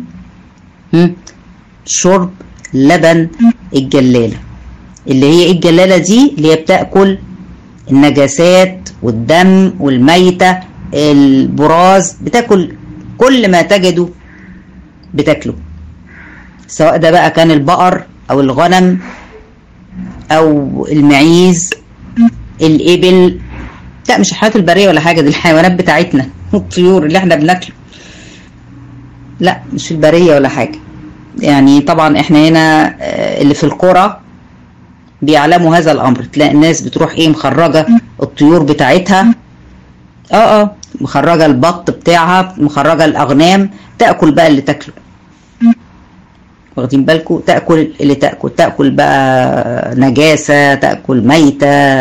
شرب لبن الجلالة اللي هي الجلالة دي اللي هي بتأكل النجاسات والدم والميتة البراز بتاكل كل ما تجده بتاكله سواء ده بقى كان البقر او الغنم او المعيز الابل لا مش الحيوانات البريه ولا حاجه دي الحيوانات بتاعتنا الطيور اللي احنا بناكله لا مش البريه ولا حاجه يعني طبعا احنا هنا اللي في القرى بيعلموا هذا الامر تلاقي الناس بتروح ايه مخرجه الطيور بتاعتها اه اه مخرجه البط بتاعها مخرجه الاغنام تاكل بقى اللي تاكله واخدين بالكم تاكل اللي تاكل تاكل بقى نجاسه تاكل ميته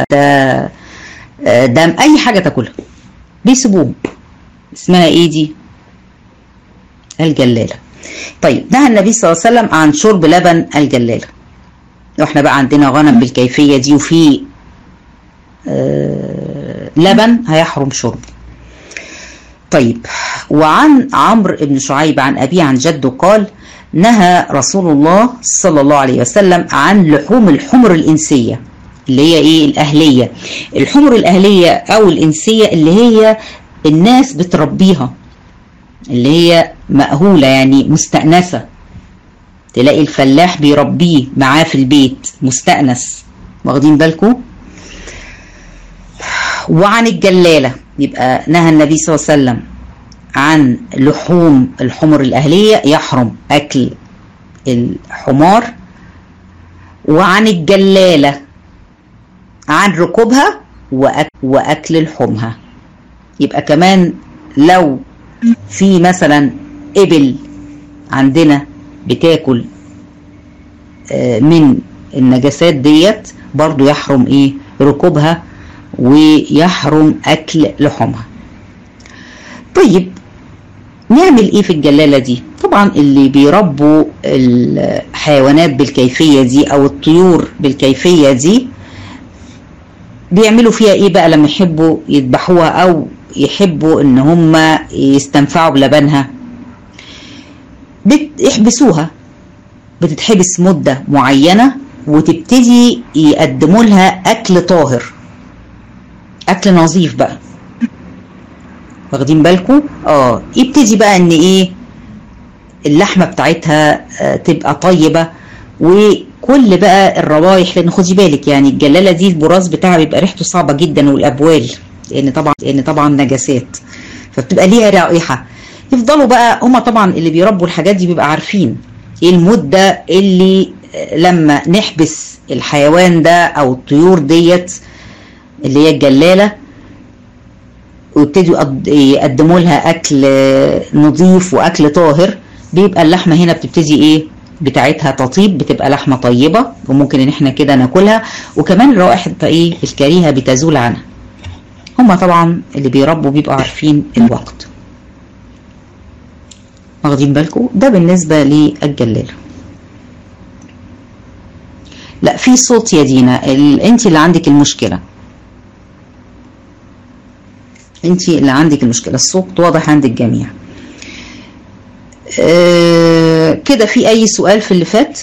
دم اي حاجه تاكلها بيسيبوهم اسمها ايه دي الجلاله طيب نهى النبي صلى الله عليه وسلم عن شرب لبن الجلاله واحنا بقى عندنا غنم بالكيفيه دي وفي آه لبن هيحرم شربه طيب وعن عمرو بن شعيب عن أبيه عن جده قال نهى رسول الله صلى الله عليه وسلم عن لحوم الحمر الإنسية اللي هي إيه الأهلية الحمر الأهلية أو الإنسية اللي هي الناس بتربيها اللي هي مأهولة يعني مستأنسة تلاقي الفلاح بيربيه معاه في البيت مستأنس واخدين بالكم وعن الجلالة يبقى نهى النبي صلى الله عليه وسلم عن لحوم الحمر الأهلية يحرم أكل الحمار وعن الجلالة عن ركوبها وأكل لحومها يبقى كمان لو في مثلا إبل عندنا بتاكل من النجاسات ديت برضو يحرم ايه ركوبها ويحرم اكل لحومها طيب نعمل ايه في الجلالة دي طبعا اللي بيربوا الحيوانات بالكيفية دي او الطيور بالكيفية دي بيعملوا فيها ايه بقى لما يحبوا يذبحوها او يحبوا ان هم يستنفعوا بلبنها بيحبسوها بتتحبس مدة معينة وتبتدي يقدموا لها أكل طاهر أكل نظيف بقى واخدين بالكم اه يبتدي بقى ان ايه اللحمة بتاعتها آه تبقى طيبة وكل بقى الروايح لان خدي بالك يعني الجلالة دي البراز بتاعها بيبقى ريحته صعبة جدا والابوال لان طبعا لان طبعا نجاسات فبتبقى ليها رائحة يفضلوا بقى هما طبعا اللي بيربوا الحاجات دي بيبقى عارفين ايه المدة اللي لما نحبس الحيوان ده او الطيور ديت اللي هي الجلالة ويبتدوا يقدموا لها اكل نظيف واكل طاهر بيبقى اللحمة هنا بتبتدي ايه بتاعتها تطيب بتبقى لحمة طيبة وممكن ان احنا كده ناكلها وكمان الروائح ايه الكريهة بتزول عنها هما طبعا اللي بيربوا بيبقوا عارفين الوقت واخدين بالكم ده بالنسبة للجلالة لا في صوت يا دينا انت اللي عندك المشكلة انت اللي عندك المشكلة الصوت واضح عند الجميع اه كده في اي سؤال في اللي فات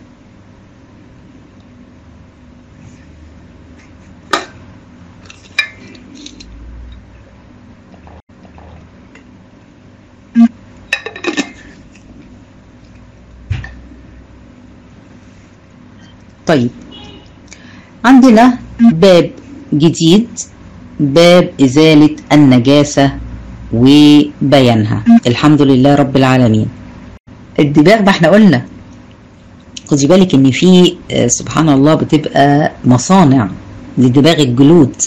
طيب عندنا باب جديد باب إزالة النجاسة وبيانها الحمد لله رب العالمين الدباغ ما احنا قلنا خدي بالك ان في سبحان الله بتبقى مصانع لدباغ الجلود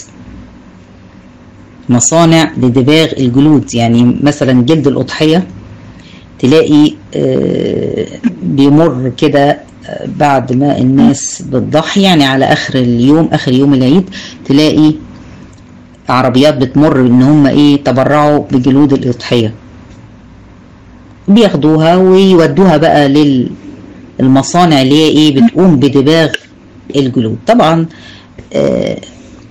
مصانع لدباغ الجلود يعني مثلا جلد الأضحية تلاقي بيمر كده بعد ما الناس بتضحي يعني على اخر اليوم اخر يوم العيد تلاقي عربيات بتمر ان هم ايه تبرعوا بجلود الاضحيه بياخدوها ويودوها بقى للمصانع اللي هي ايه بتقوم بدباغ الجلود طبعا آه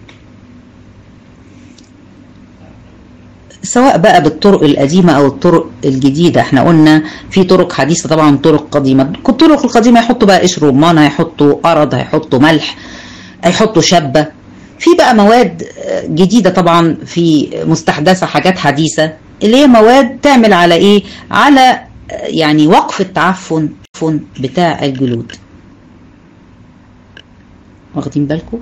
سواء بقى بالطرق القديمة أو الطرق الجديدة احنا قلنا في طرق حديثة طبعا طرق قديمة الطرق القديمة هيحطوا بقى قشر رمان هيحطوا أرض هيحطوا ملح هيحطوا شبة في بقى مواد جديدة طبعا في مستحدثة حاجات حديثة اللي هي مواد تعمل على ايه على يعني وقف التعفن بتاع الجلود واخدين بالكم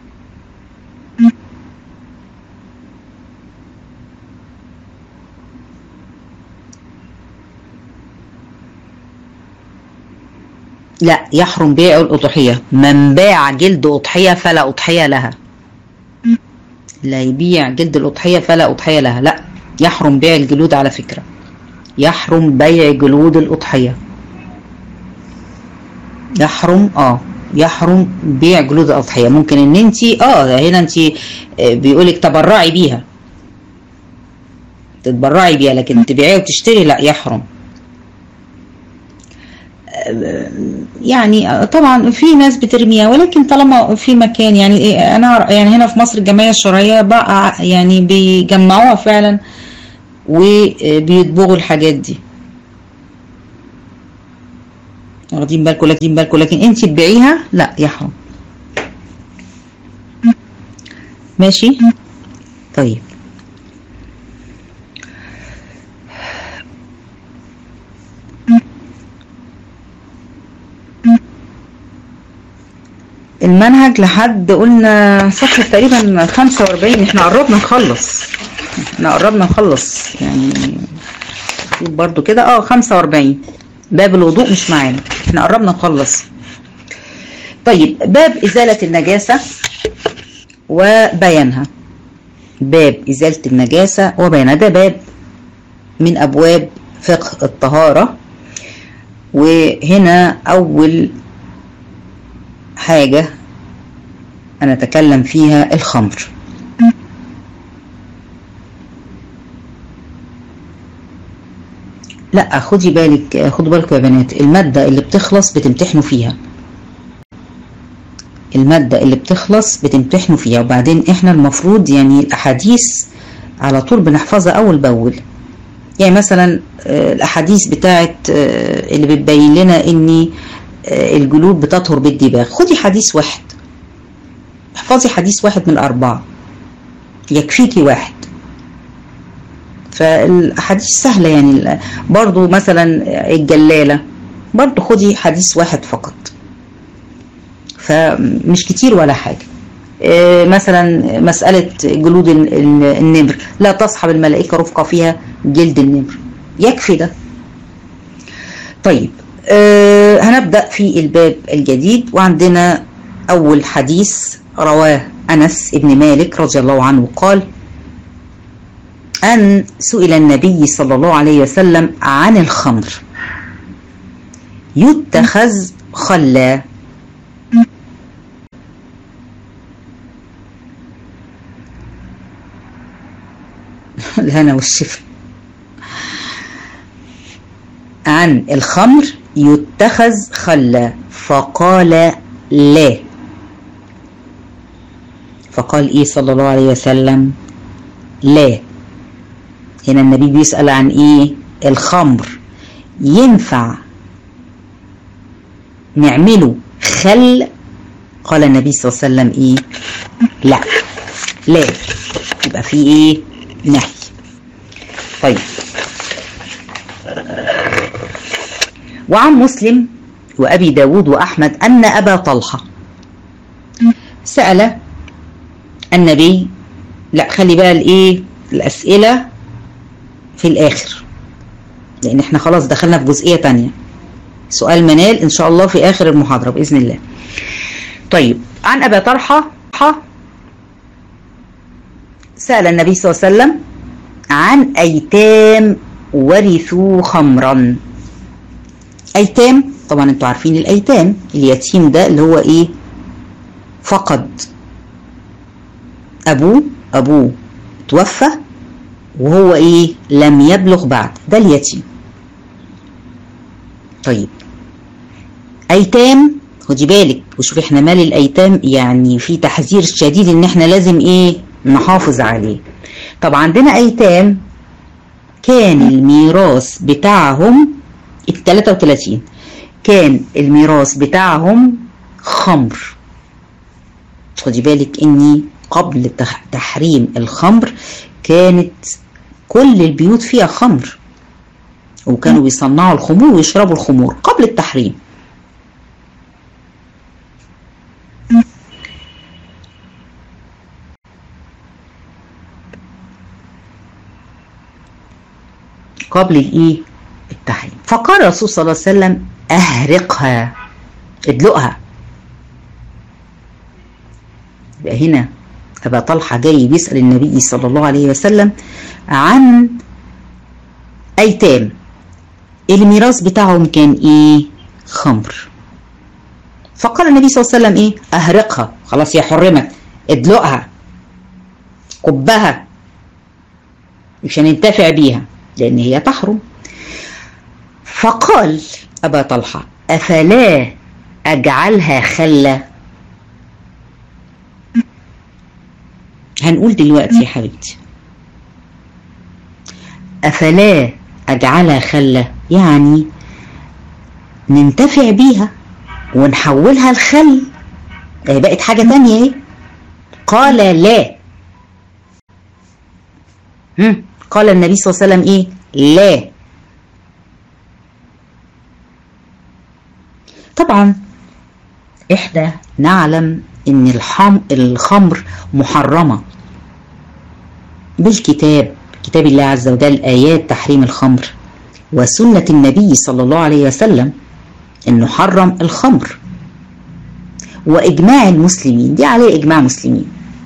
لا يحرم بيع الأضحية من باع جلد أضحية فلا أضحية لها لا يبيع جلد الأضحية فلا أضحية لها لا يحرم بيع الجلود على فكرة يحرم بيع جلود الأضحية يحرم اه يحرم بيع جلود الأضحية ممكن ان انت اه هنا انت بيقولك تبرعي بيها تتبرعي بيها لكن تبيعيها وتشتري لا يحرم يعني طبعا في ناس بترميها ولكن طالما في مكان يعني انا يعني هنا في مصر الجمعيه الشرعيه بقى يعني بيجمعوها فعلا وبيطبغوا الحاجات دي واخدين بالكم واخدين بالكم لكن انت تبيعيها لا يحرم ماشي طيب المنهج لحد قلنا صفحة تقريبا 45 احنا قربنا نخلص احنا قربنا نخلص يعني برضو كده اه 45 باب الوضوء مش معانا احنا قربنا نخلص طيب باب إزالة النجاسة وبيانها باب إزالة النجاسة وبيانها ده باب من أبواب فقه الطهارة وهنا أول حاجة أنا أتكلم فيها الخمر لا خدي بالك خدوا بالكم يا بنات المادة اللي بتخلص بتمتحنوا فيها المادة اللي بتخلص بتمتحنوا فيها وبعدين احنا المفروض يعني الأحاديث على طول بنحفظها أول بأول يعني مثلا الأحاديث بتاعت اللي بتبين لنا إن الجلود بتطهر بالدباغ خدي حديث واحد احفظي حديث واحد من الأربعة يكفيكي واحد فالأحاديث سهلة يعني برضو مثلا الجلالة برضو خدي حديث واحد فقط فمش كتير ولا حاجة مثلا مسألة جلود النمر لا تصحب الملائكة رفقة فيها جلد النمر يكفي ده طيب أه هنبدأ في الباب الجديد وعندنا أول حديث رواه أنس بن مالك رضي الله عنه قال أن سئل النبي صلى الله عليه وسلم عن الخمر يتخذ خلا الهنا والشفا عن الخمر يتخذ خلا فقال لا فقال ايه صلى الله عليه وسلم لا هنا النبي بيسأل عن ايه الخمر ينفع نعمله خل قال النبي صلى الله عليه وسلم ايه لا لا يبقى في ايه نهي طيب وعن مسلم وأبي داود وأحمد أن أبا طلحة سأل النبي لا خلي بقى الايه الأسئلة في الآخر لأن احنا خلاص دخلنا في جزئية تانية سؤال منال إن شاء الله في آخر المحاضرة بإذن الله طيب عن أبا طلحة سأل النبي صلى الله عليه وسلم عن أيتام ورثوا خمرا أيتام طبعا انتوا عارفين الايتام اليتيم ده اللي هو ايه فقد ابوه ابوه توفى وهو ايه لم يبلغ بعد ده اليتيم طيب ايتام خدي بالك وشوفي احنا مال الايتام يعني في تحذير شديد ان احنا لازم ايه نحافظ عليه طب عندنا ايتام كان الميراث بتاعهم ال 33 كان الميراث بتاعهم خمر خدي بالك اني قبل تحريم الخمر كانت كل البيوت فيها خمر وكانوا بيصنعوا الخمور ويشربوا الخمور قبل التحريم قبل الايه التحريم فقال الرسول صلى الله عليه وسلم اهرقها ادلقها يبقى هنا أبا طلحة جاي بيسأل النبي صلى الله عليه وسلم عن أيتام الميراث بتاعهم كان إيه؟ خمر فقال النبي صلى الله عليه وسلم إيه؟ أهرقها خلاص هي حرمت ادلقها كبها مش هننتفع بيها لأن هي تحرم فقال أبا طلحة أفلا أجعلها خلة هنقول دلوقتي يا حبيبتي أفلا أجعلها خلة يعني ننتفع بيها ونحولها لخل بقت حاجة تانية اهي قال لا هم. قال النبي صلى الله عليه وسلم ايه لا طبعا احنا نعلم ان الحم الخمر محرمه بالكتاب كتاب الله عز وجل ايات تحريم الخمر وسنه النبي صلى الله عليه وسلم انه حرم الخمر واجماع المسلمين دي عليه اجماع مسلمين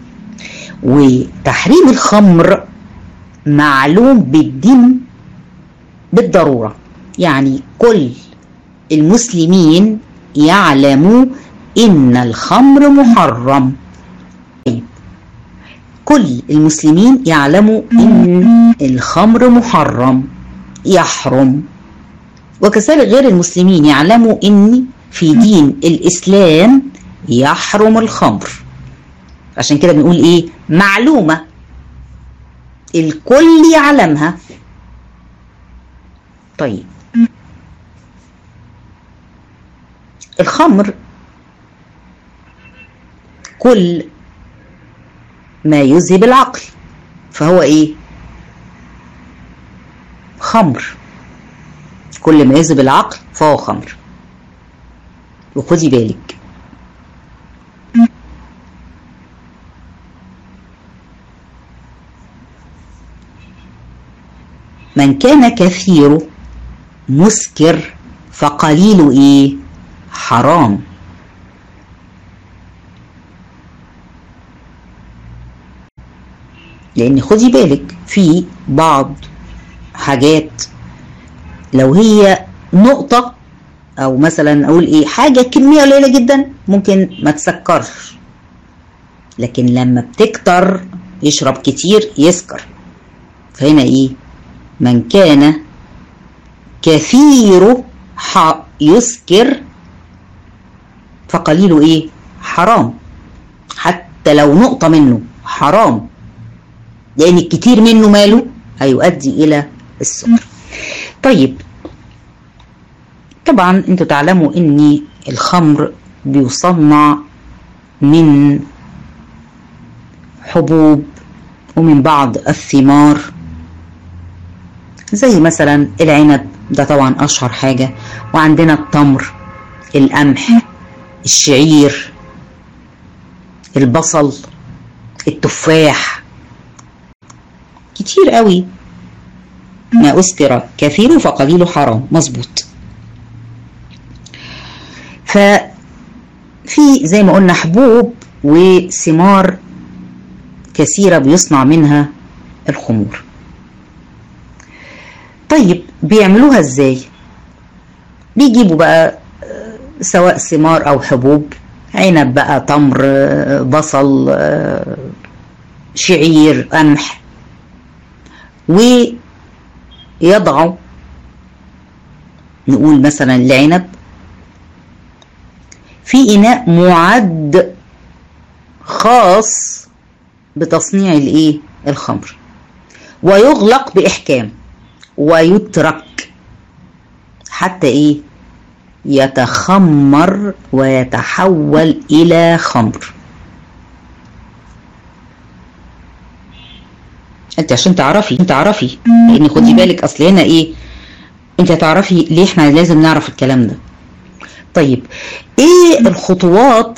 وتحريم الخمر معلوم بالدين بالضروره يعني كل المسلمين يعلموا ان الخمر محرم طيب كل المسلمين يعلموا ان الخمر محرم يحرم وكذلك غير المسلمين يعلموا ان في دين الاسلام يحرم الخمر عشان كده بنقول ايه معلومه الكل يعلمها طيب الخمر كل ما يذهب العقل فهو ايه خمر كل ما يذهب العقل فهو خمر وخدي بالك من كان كثير مسكر فقليل ايه حرام لان خدي بالك في بعض حاجات لو هي نقطة او مثلا اقول ايه حاجة كمية قليلة جدا ممكن ما تسكرش لكن لما بتكتر يشرب كتير يسكر فهنا ايه من كان كثير يسكر فقليله ايه حرام حتى لو نقطة منه حرام لان الكتير منه ماله هيؤدي الى السكر طيب طبعا انتوا تعلموا ان الخمر بيصنع من حبوب ومن بعض الثمار زي مثلا العنب ده طبعا اشهر حاجة وعندنا التمر القمح الشعير البصل التفاح كتير قوي ما أسكر كثير فقليل حرام مظبوط ففي زي ما قلنا حبوب وثمار كثيرة بيصنع منها الخمور طيب بيعملوها ازاي بيجيبوا بقى سواء ثمار او حبوب عنب بقى تمر آه، بصل آه، شعير قمح ويضعوا نقول مثلا العنب في إناء معد خاص بتصنيع الايه الخمر ويغلق بإحكام ويترك حتى ايه يتخمر ويتحول إلى خمر انت عشان تعرفي تعرفي لان خدي بالك اصل هنا ايه انت هتعرفي ليه احنا لازم نعرف الكلام ده طيب ايه الخطوات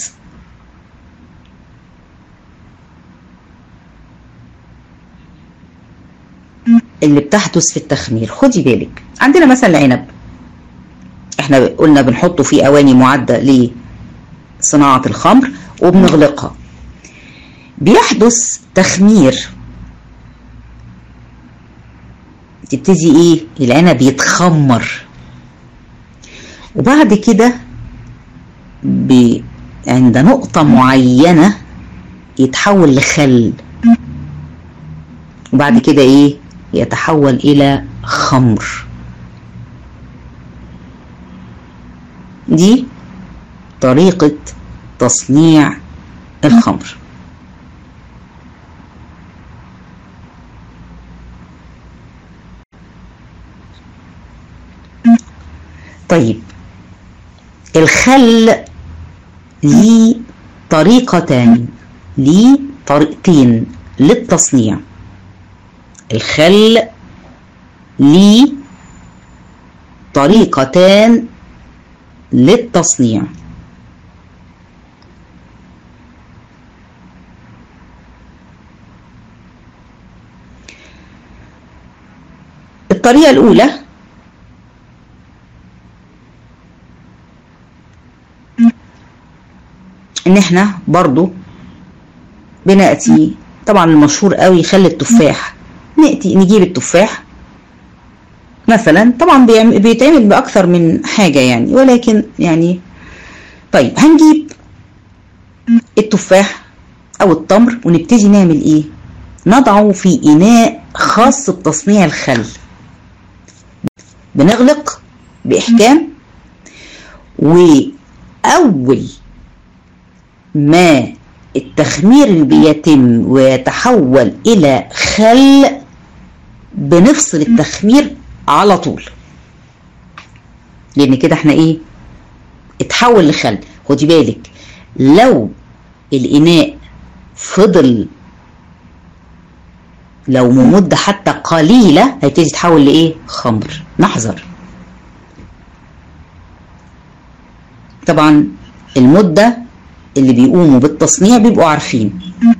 اللي بتحدث في التخمير خدي بالك عندنا مثلا العنب احنا قلنا بنحطه في اواني معدة لصناعة الخمر وبنغلقها بيحدث تخمير تبتدي ايه العنب يتخمر وبعد كده ب... عند نقطة معينة يتحول لخل وبعد كده ايه يتحول الى خمر دي طريقة تصنيع الخمر طيب الخل ليه طريقتان ليه طريقتين للتصنيع الخل ليه طريقتان للتصنيع الطريقة الأولى ان احنا برضو بنأتي طبعا المشهور قوي خل التفاح نأتي نجيب التفاح مثلا طبعا بيعم- بيتعمل بأكثر من حاجة يعني ولكن يعني طيب هنجيب التفاح أو التمر ونبتدي نعمل إيه؟ نضعه في إناء خاص بتصنيع الخل بنغلق بإحكام وأول ما التخمير اللي بيتم ويتحول إلى خل بنفصل التخمير على طول لأن كده احنا إيه اتحول لخل خدي بالك لو الإناء فضل لو مدة حتى قليلة هيبتدي يتحول لإيه خمر نحذر طبعا المدة اللي بيقوموا بالتصنيع بيبقوا عارفين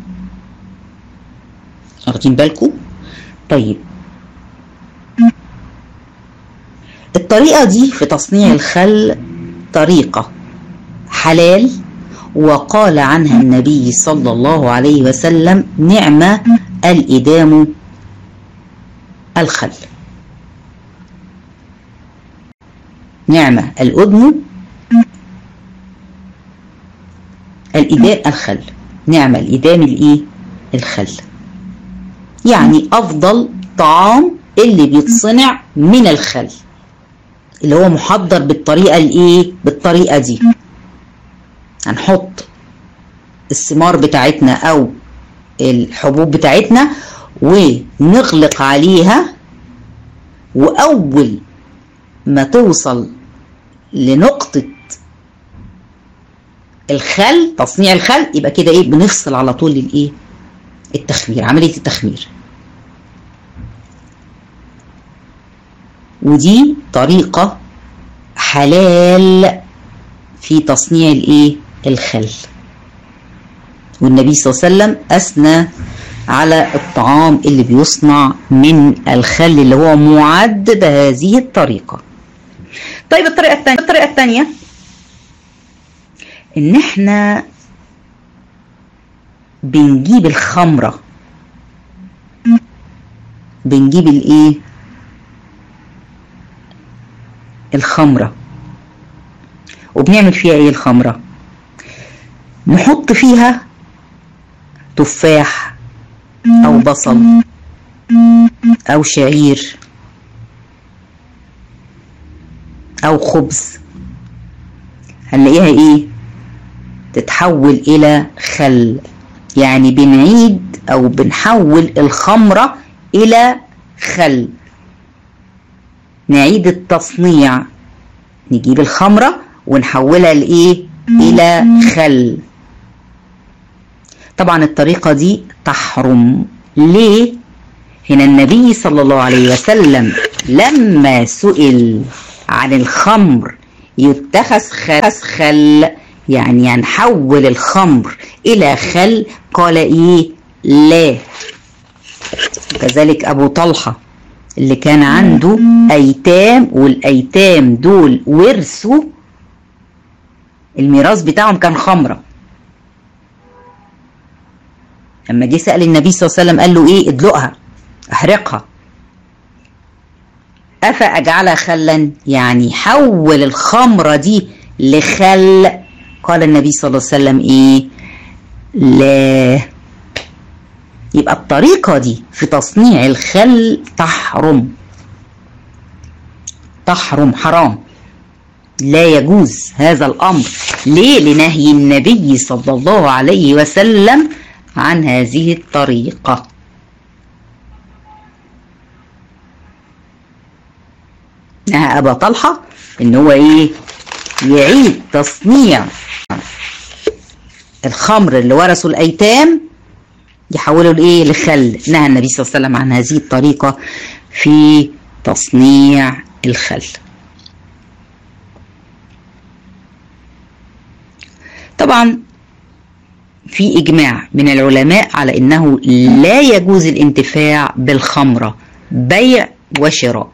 واخدين بالكم طيب الطريقة دي في تصنيع الخل طريقة حلال وقال عنها النبي صلى الله عليه وسلم نعمة الإدام الخل نعمة الأدم الإدام الخل نعمة الإدام الإيه الخل يعني أفضل طعام اللي بيتصنع من الخل اللي هو محضر بالطريقة الإيه بالطريقة دي هنحط الثمار بتاعتنا أو الحبوب بتاعتنا ونغلق عليها وأول ما توصل لنقطة الخل تصنيع الخل يبقى كده ايه بنفصل على طول الايه التخمير عملية التخمير ودي طريقة حلال في تصنيع الايه الخل والنبي صلى الله عليه وسلم اثنى على الطعام اللي بيصنع من الخل اللي هو معد بهذه الطريقة طيب الطريقة الثانية الطريقة الثانية ان احنا بنجيب الخمرة بنجيب الايه الخمرة وبنعمل فيها ايه الخمرة نحط فيها تفاح او بصل او شعير او خبز هنلاقيها ايه تتحول الى خل يعني بنعيد او بنحول الخمرة الى خل نعيد التصنيع نجيب الخمرة ونحولها لايه الى خل طبعا الطريقة دي تحرم ليه هنا النبي صلى الله عليه وسلم لما سئل عن الخمر يتخذ خل يعني هنحول الخمر الى خل قال ايه لا كذلك ابو طلحه اللي كان عنده ايتام والايتام دول ورثوا الميراث بتاعهم كان خمره لما جه سال النبي صلى الله عليه وسلم قال له ايه ادلقها احرقها افاجعلها خلا يعني حول الخمره دي لخل قال النبي صلى الله عليه وسلم ايه لا يبقى الطريقة دي في تصنيع الخل تحرم تحرم حرام لا يجوز هذا الأمر ليه لنهي النبي صلى الله عليه وسلم عن هذه الطريقة نهى أبا طلحة إن هو إيه يعيد تصنيع الخمر اللي ورثوا الايتام يحولوا لايه لخل نهى النبي صلى الله عليه وسلم عن هذه الطريقه في تصنيع الخل طبعا في اجماع من العلماء على انه لا يجوز الانتفاع بالخمره بيع وشراء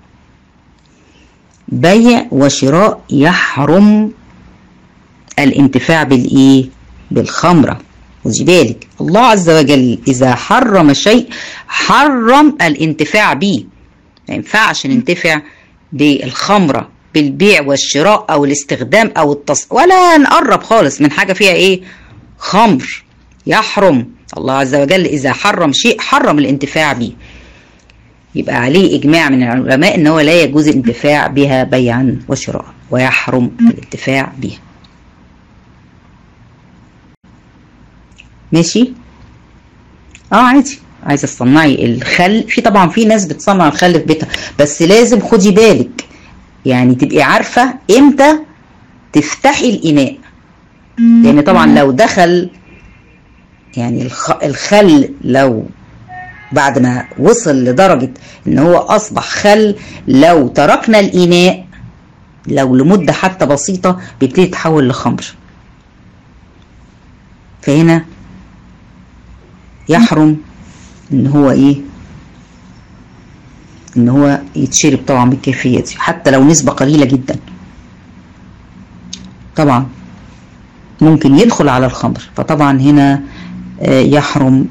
بيع وشراء يحرم الانتفاع بالايه بالخمره خدي بالك الله عز وجل اذا حرم شيء حرم الانتفاع به ما ينفعش ننتفع بالخمره بالبيع والشراء او الاستخدام او التص ولا نقرب خالص من حاجه فيها ايه خمر يحرم الله عز وجل اذا حرم شيء حرم الانتفاع به يبقى عليه اجماع من العلماء ان هو لا يجوز الانتفاع بها بيعا وشراء ويحرم الانتفاع بها ماشي اه عادي عايزه تصنعي الخل في طبعا في ناس بتصنع الخل في بيتها بس لازم خدي بالك يعني تبقي عارفه امتى تفتحي الاناء لان طبعا لو دخل يعني الخل لو بعد ما وصل لدرجة ان هو اصبح خل لو تركنا الاناء لو لمدة حتى بسيطة بيبتدي يتحول لخمر فهنا يحرم ان هو ايه ان هو يتشرب طبعا بالكيفية دي حتى لو نسبة قليلة جدا طبعا ممكن يدخل على الخمر فطبعا هنا يحرم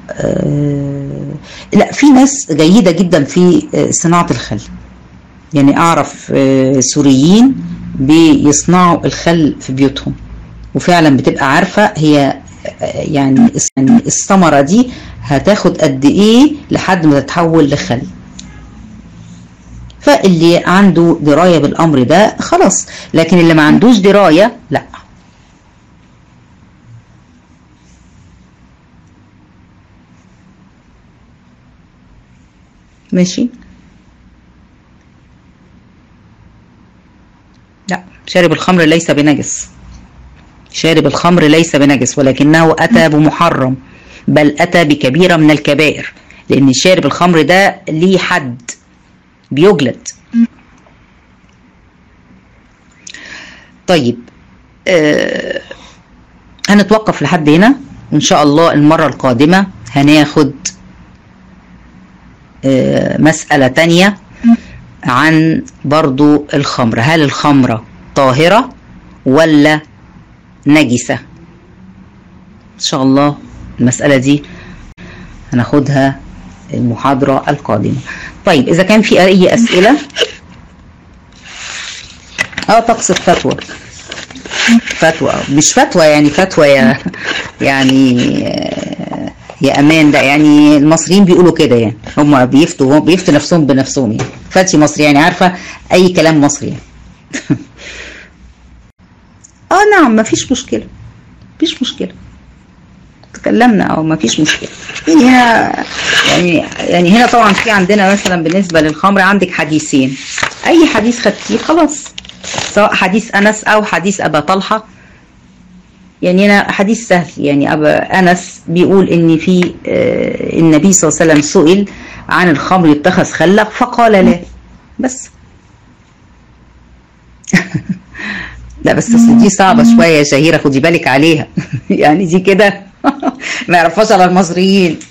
لا في ناس جيدة جدا في صناعة الخل يعني أعرف سوريين بيصنعوا الخل في بيوتهم وفعلا بتبقى عارفة هي يعني الثمرة دي هتاخد قد ايه لحد ما تتحول لخل فاللي عنده دراية بالأمر ده خلاص لكن اللي ما عندوش دراية لا ماشي لا شارب الخمر ليس بنجس شارب الخمر ليس بنجس ولكنه أتى بمحرم بل أتى بكبيرة من الكبائر لأن شارب الخمر ده ليه حد بيجلد طيب آه هنتوقف لحد هنا إن شاء الله المرة القادمة هناخد آه مسألة تانية عن برضو الخمر هل الخمرة طاهرة ولا نجسة إن شاء الله المسألة دي هناخدها المحاضرة القادمة طيب إذا كان في أي أسئلة أو تقصد فتوى فتوى مش فتوى يعني فتوى يا يعني يا امان ده يعني المصريين بيقولوا كده يعني هم بيفتوا بيفتوا نفسهم بنفسهم يعني فتي مصري يعني عارفه اي كلام مصري يعني اه نعم ما فيش مشكله مفيش مشكله تكلمنا او ما فيش مشكله يعني هنا يعني يعني هنا طبعا في عندنا مثلا بالنسبه للخمر عندك حديثين اي حديث خدتيه خلاص سواء حديث انس او حديث ابا طلحه يعني هنا حديث سهل يعني ابا انس بيقول ان في آه النبي صلى الله عليه وسلم سئل عن الخمر يتخذ خلق فقال لا بس لا بس اصل دي صعبه شويه يا شهيره خدي بالك عليها يعني دي كده ما يعرفهاش على المصريين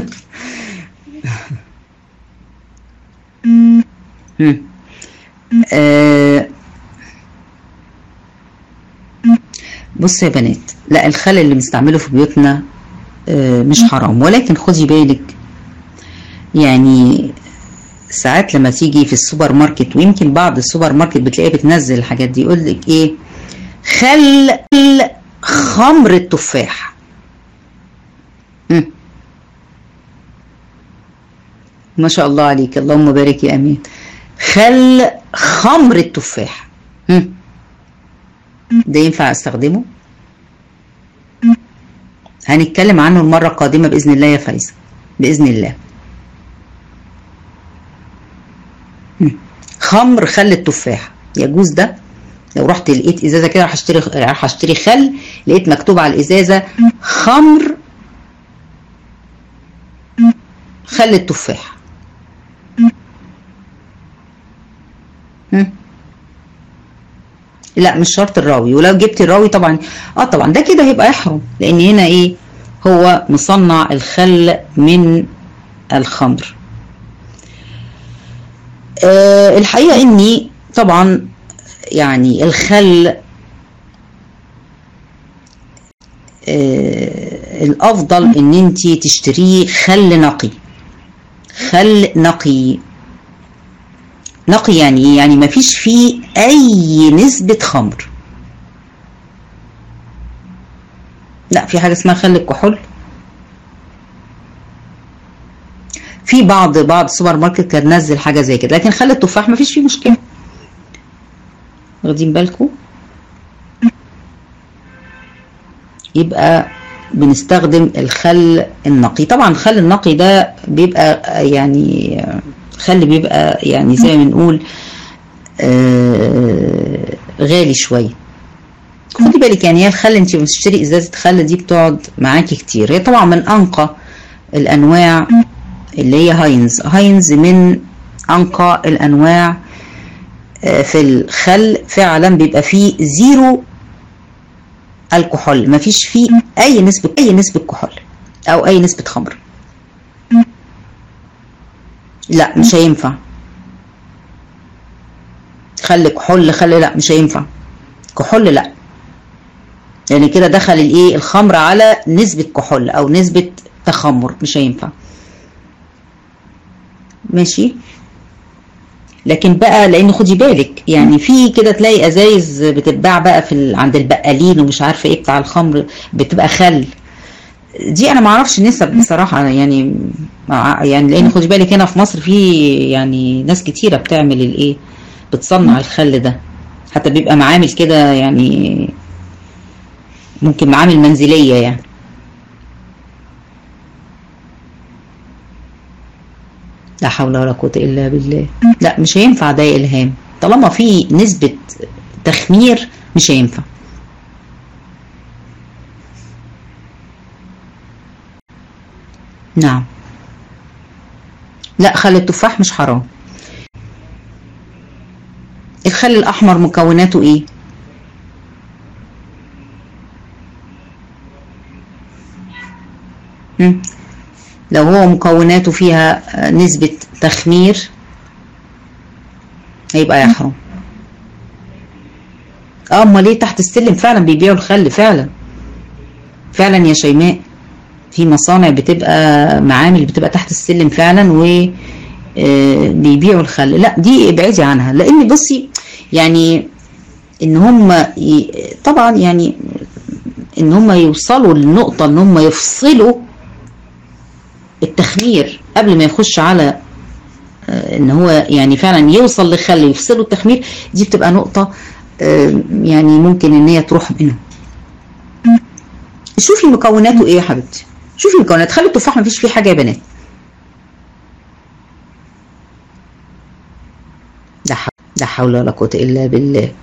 آه بص يا بنات لا الخل اللي بنستعمله في بيوتنا آه مش حرام ولكن خدي بالك يعني ساعات لما تيجي في السوبر ماركت ويمكن بعض السوبر ماركت بتلاقيها بتنزل الحاجات دي يقول لك ايه خل خمر التفاح مم. ما شاء الله عليك اللهم بارك يا امين خل خمر التفاح مم. ده ينفع استخدمه هنتكلم عنه المرة القادمة بإذن الله يا فايزة بإذن الله خمر خل التفاح يجوز ده لو رحت لقيت ازازه كده راح اشتري راح اشتري خل لقيت مكتوب على الازازه خمر خل التفاح لا مش شرط الراوي ولو جبت الراوي طبعا اه طبعا ده كده هيبقى يحرم لان هنا ايه هو مصنع الخل من الخمر أه الحقيقه اني طبعا يعني الخل أه الافضل ان انت تشتريه خل نقي خل نقي نقي يعني ايه يعني ما فيش فيه اي نسبة خمر لا في حاجة اسمها خل الكحول في بعض بعض السوبر ماركت كان نزل حاجة زي كده لكن خل التفاح ما فيش فيه مشكلة واخدين بالكم يبقى بنستخدم الخل النقي طبعا الخل النقي ده بيبقى يعني خل بيبقى يعني زي ما بنقول آه غالي شويه خدي بالك يعني هي الخل انت بتشتري ازازه خل دي بتقعد معاكي كتير هي طبعا من انقى الانواع اللي هي هاينز هاينز من انقى الانواع آه في الخل فعلا بيبقى فيه زيرو الكحول مفيش فيه اي نسبه اي نسبه كحول او اي نسبه خمر لا مش هينفع خلي كحول خلي لا مش هينفع كحول لا لان يعني كده دخل الايه الخمر على نسبة كحول او نسبة تخمر مش هينفع ماشي لكن بقى لان خدي بالك يعني في كده تلاقي ازايز بتتباع بقى في ال... عند البقالين ومش عارفه ايه بتاع الخمر بتبقى خل دي انا ما اعرفش النسب بصراحه يعني يعني لان خدي بالك هنا في مصر في يعني ناس كتيره بتعمل الايه بتصنع الخل ده حتى بيبقى معامل كده يعني ممكن معامل منزليه يعني لا حول ولا قوه الا بالله لا مش هينفع ده الهام طالما في نسبه تخمير مش هينفع نعم لا خل التفاح مش حرام الخل الأحمر مكوناته إيه؟ مم. لو هو مكوناته فيها نسبة تخمير هيبقى يحرم اه امال ليه تحت السلم فعلا بيبيعوا الخل فعلا فعلا يا شيماء في مصانع بتبقى معامل بتبقى تحت السلم فعلا و بيبيعوا الخل لا دي ابعدي عنها لان بصي يعني ان هم ي... طبعا يعني ان هم يوصلوا للنقطة ان هم يفصلوا التخمير قبل ما يخش على ان هو يعني فعلا يوصل لخل يفصلوا التخمير دي بتبقى نقطة يعني ممكن ان هي تروح منه شوفي مكوناته ايه يا حبيبتي شوفي مكونات خلي التفاح ما فيش فيه حاجة يا بنات لا حول لا حول ولا قوة الا بالله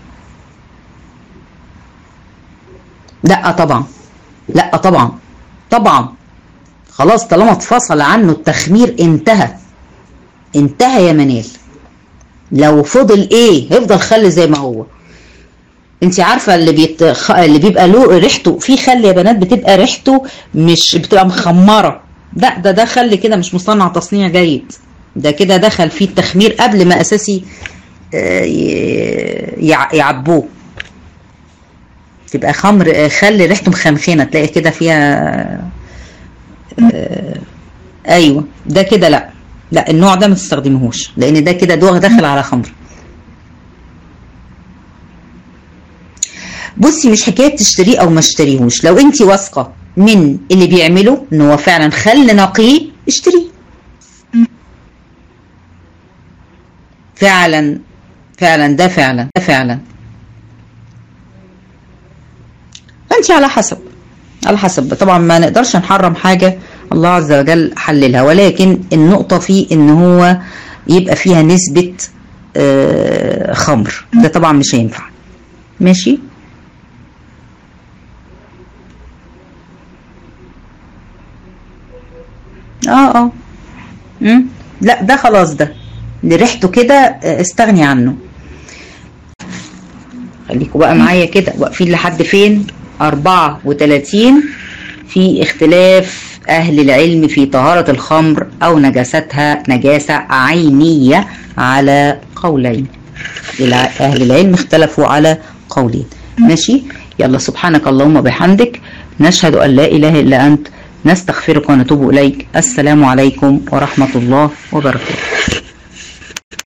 لا طبعا لا طبعا طبعا خلاص طالما اتفصل عنه التخمير انتهى انتهى يا منال لو فضل ايه هيفضل خل زي ما هو انت عارفه اللي بيت... اللي بيبقى له ريحته في خل يا بنات بتبقى ريحته مش بتبقى مخمره لا ده ده خل كده مش مصنع تصنيع جيد ده كده دخل فيه التخمير قبل ما اساسي يعبوه تبقى خمر خل ريحته مخنخنه تلاقي كده فيها ايوه ده كده لا لا النوع ده ما تستخدمهوش لان ده كده دوغ داخل على خمر بصي مش حكايه تشتريه او ما اشتريهوش لو انت واثقه من اللي بيعمله ان هو فعلا خل نقي اشتريه فعلا فعلا ده فعلا ده فعلا فانت على حسب على حسب طبعا ما نقدرش نحرم حاجه الله عز وجل حللها ولكن النقطه في ان هو يبقى فيها نسبه آه خمر ده طبعا مش هينفع ماشي اه اه مم. لا ده خلاص ده اللي ريحته كده استغني عنه خليكوا بقى معايا كده واقفين لحد فين 34 في اختلاف أهل العلم في طهارة الخمر أو نجاستها نجاسة عينية على قولين أهل العلم اختلفوا على قولين ماشي يلا سبحانك اللهم وبحمدك نشهد أن لا إله إلا أنت نستغفرك ونتوب إليك السلام عليكم ورحمة الله وبركاته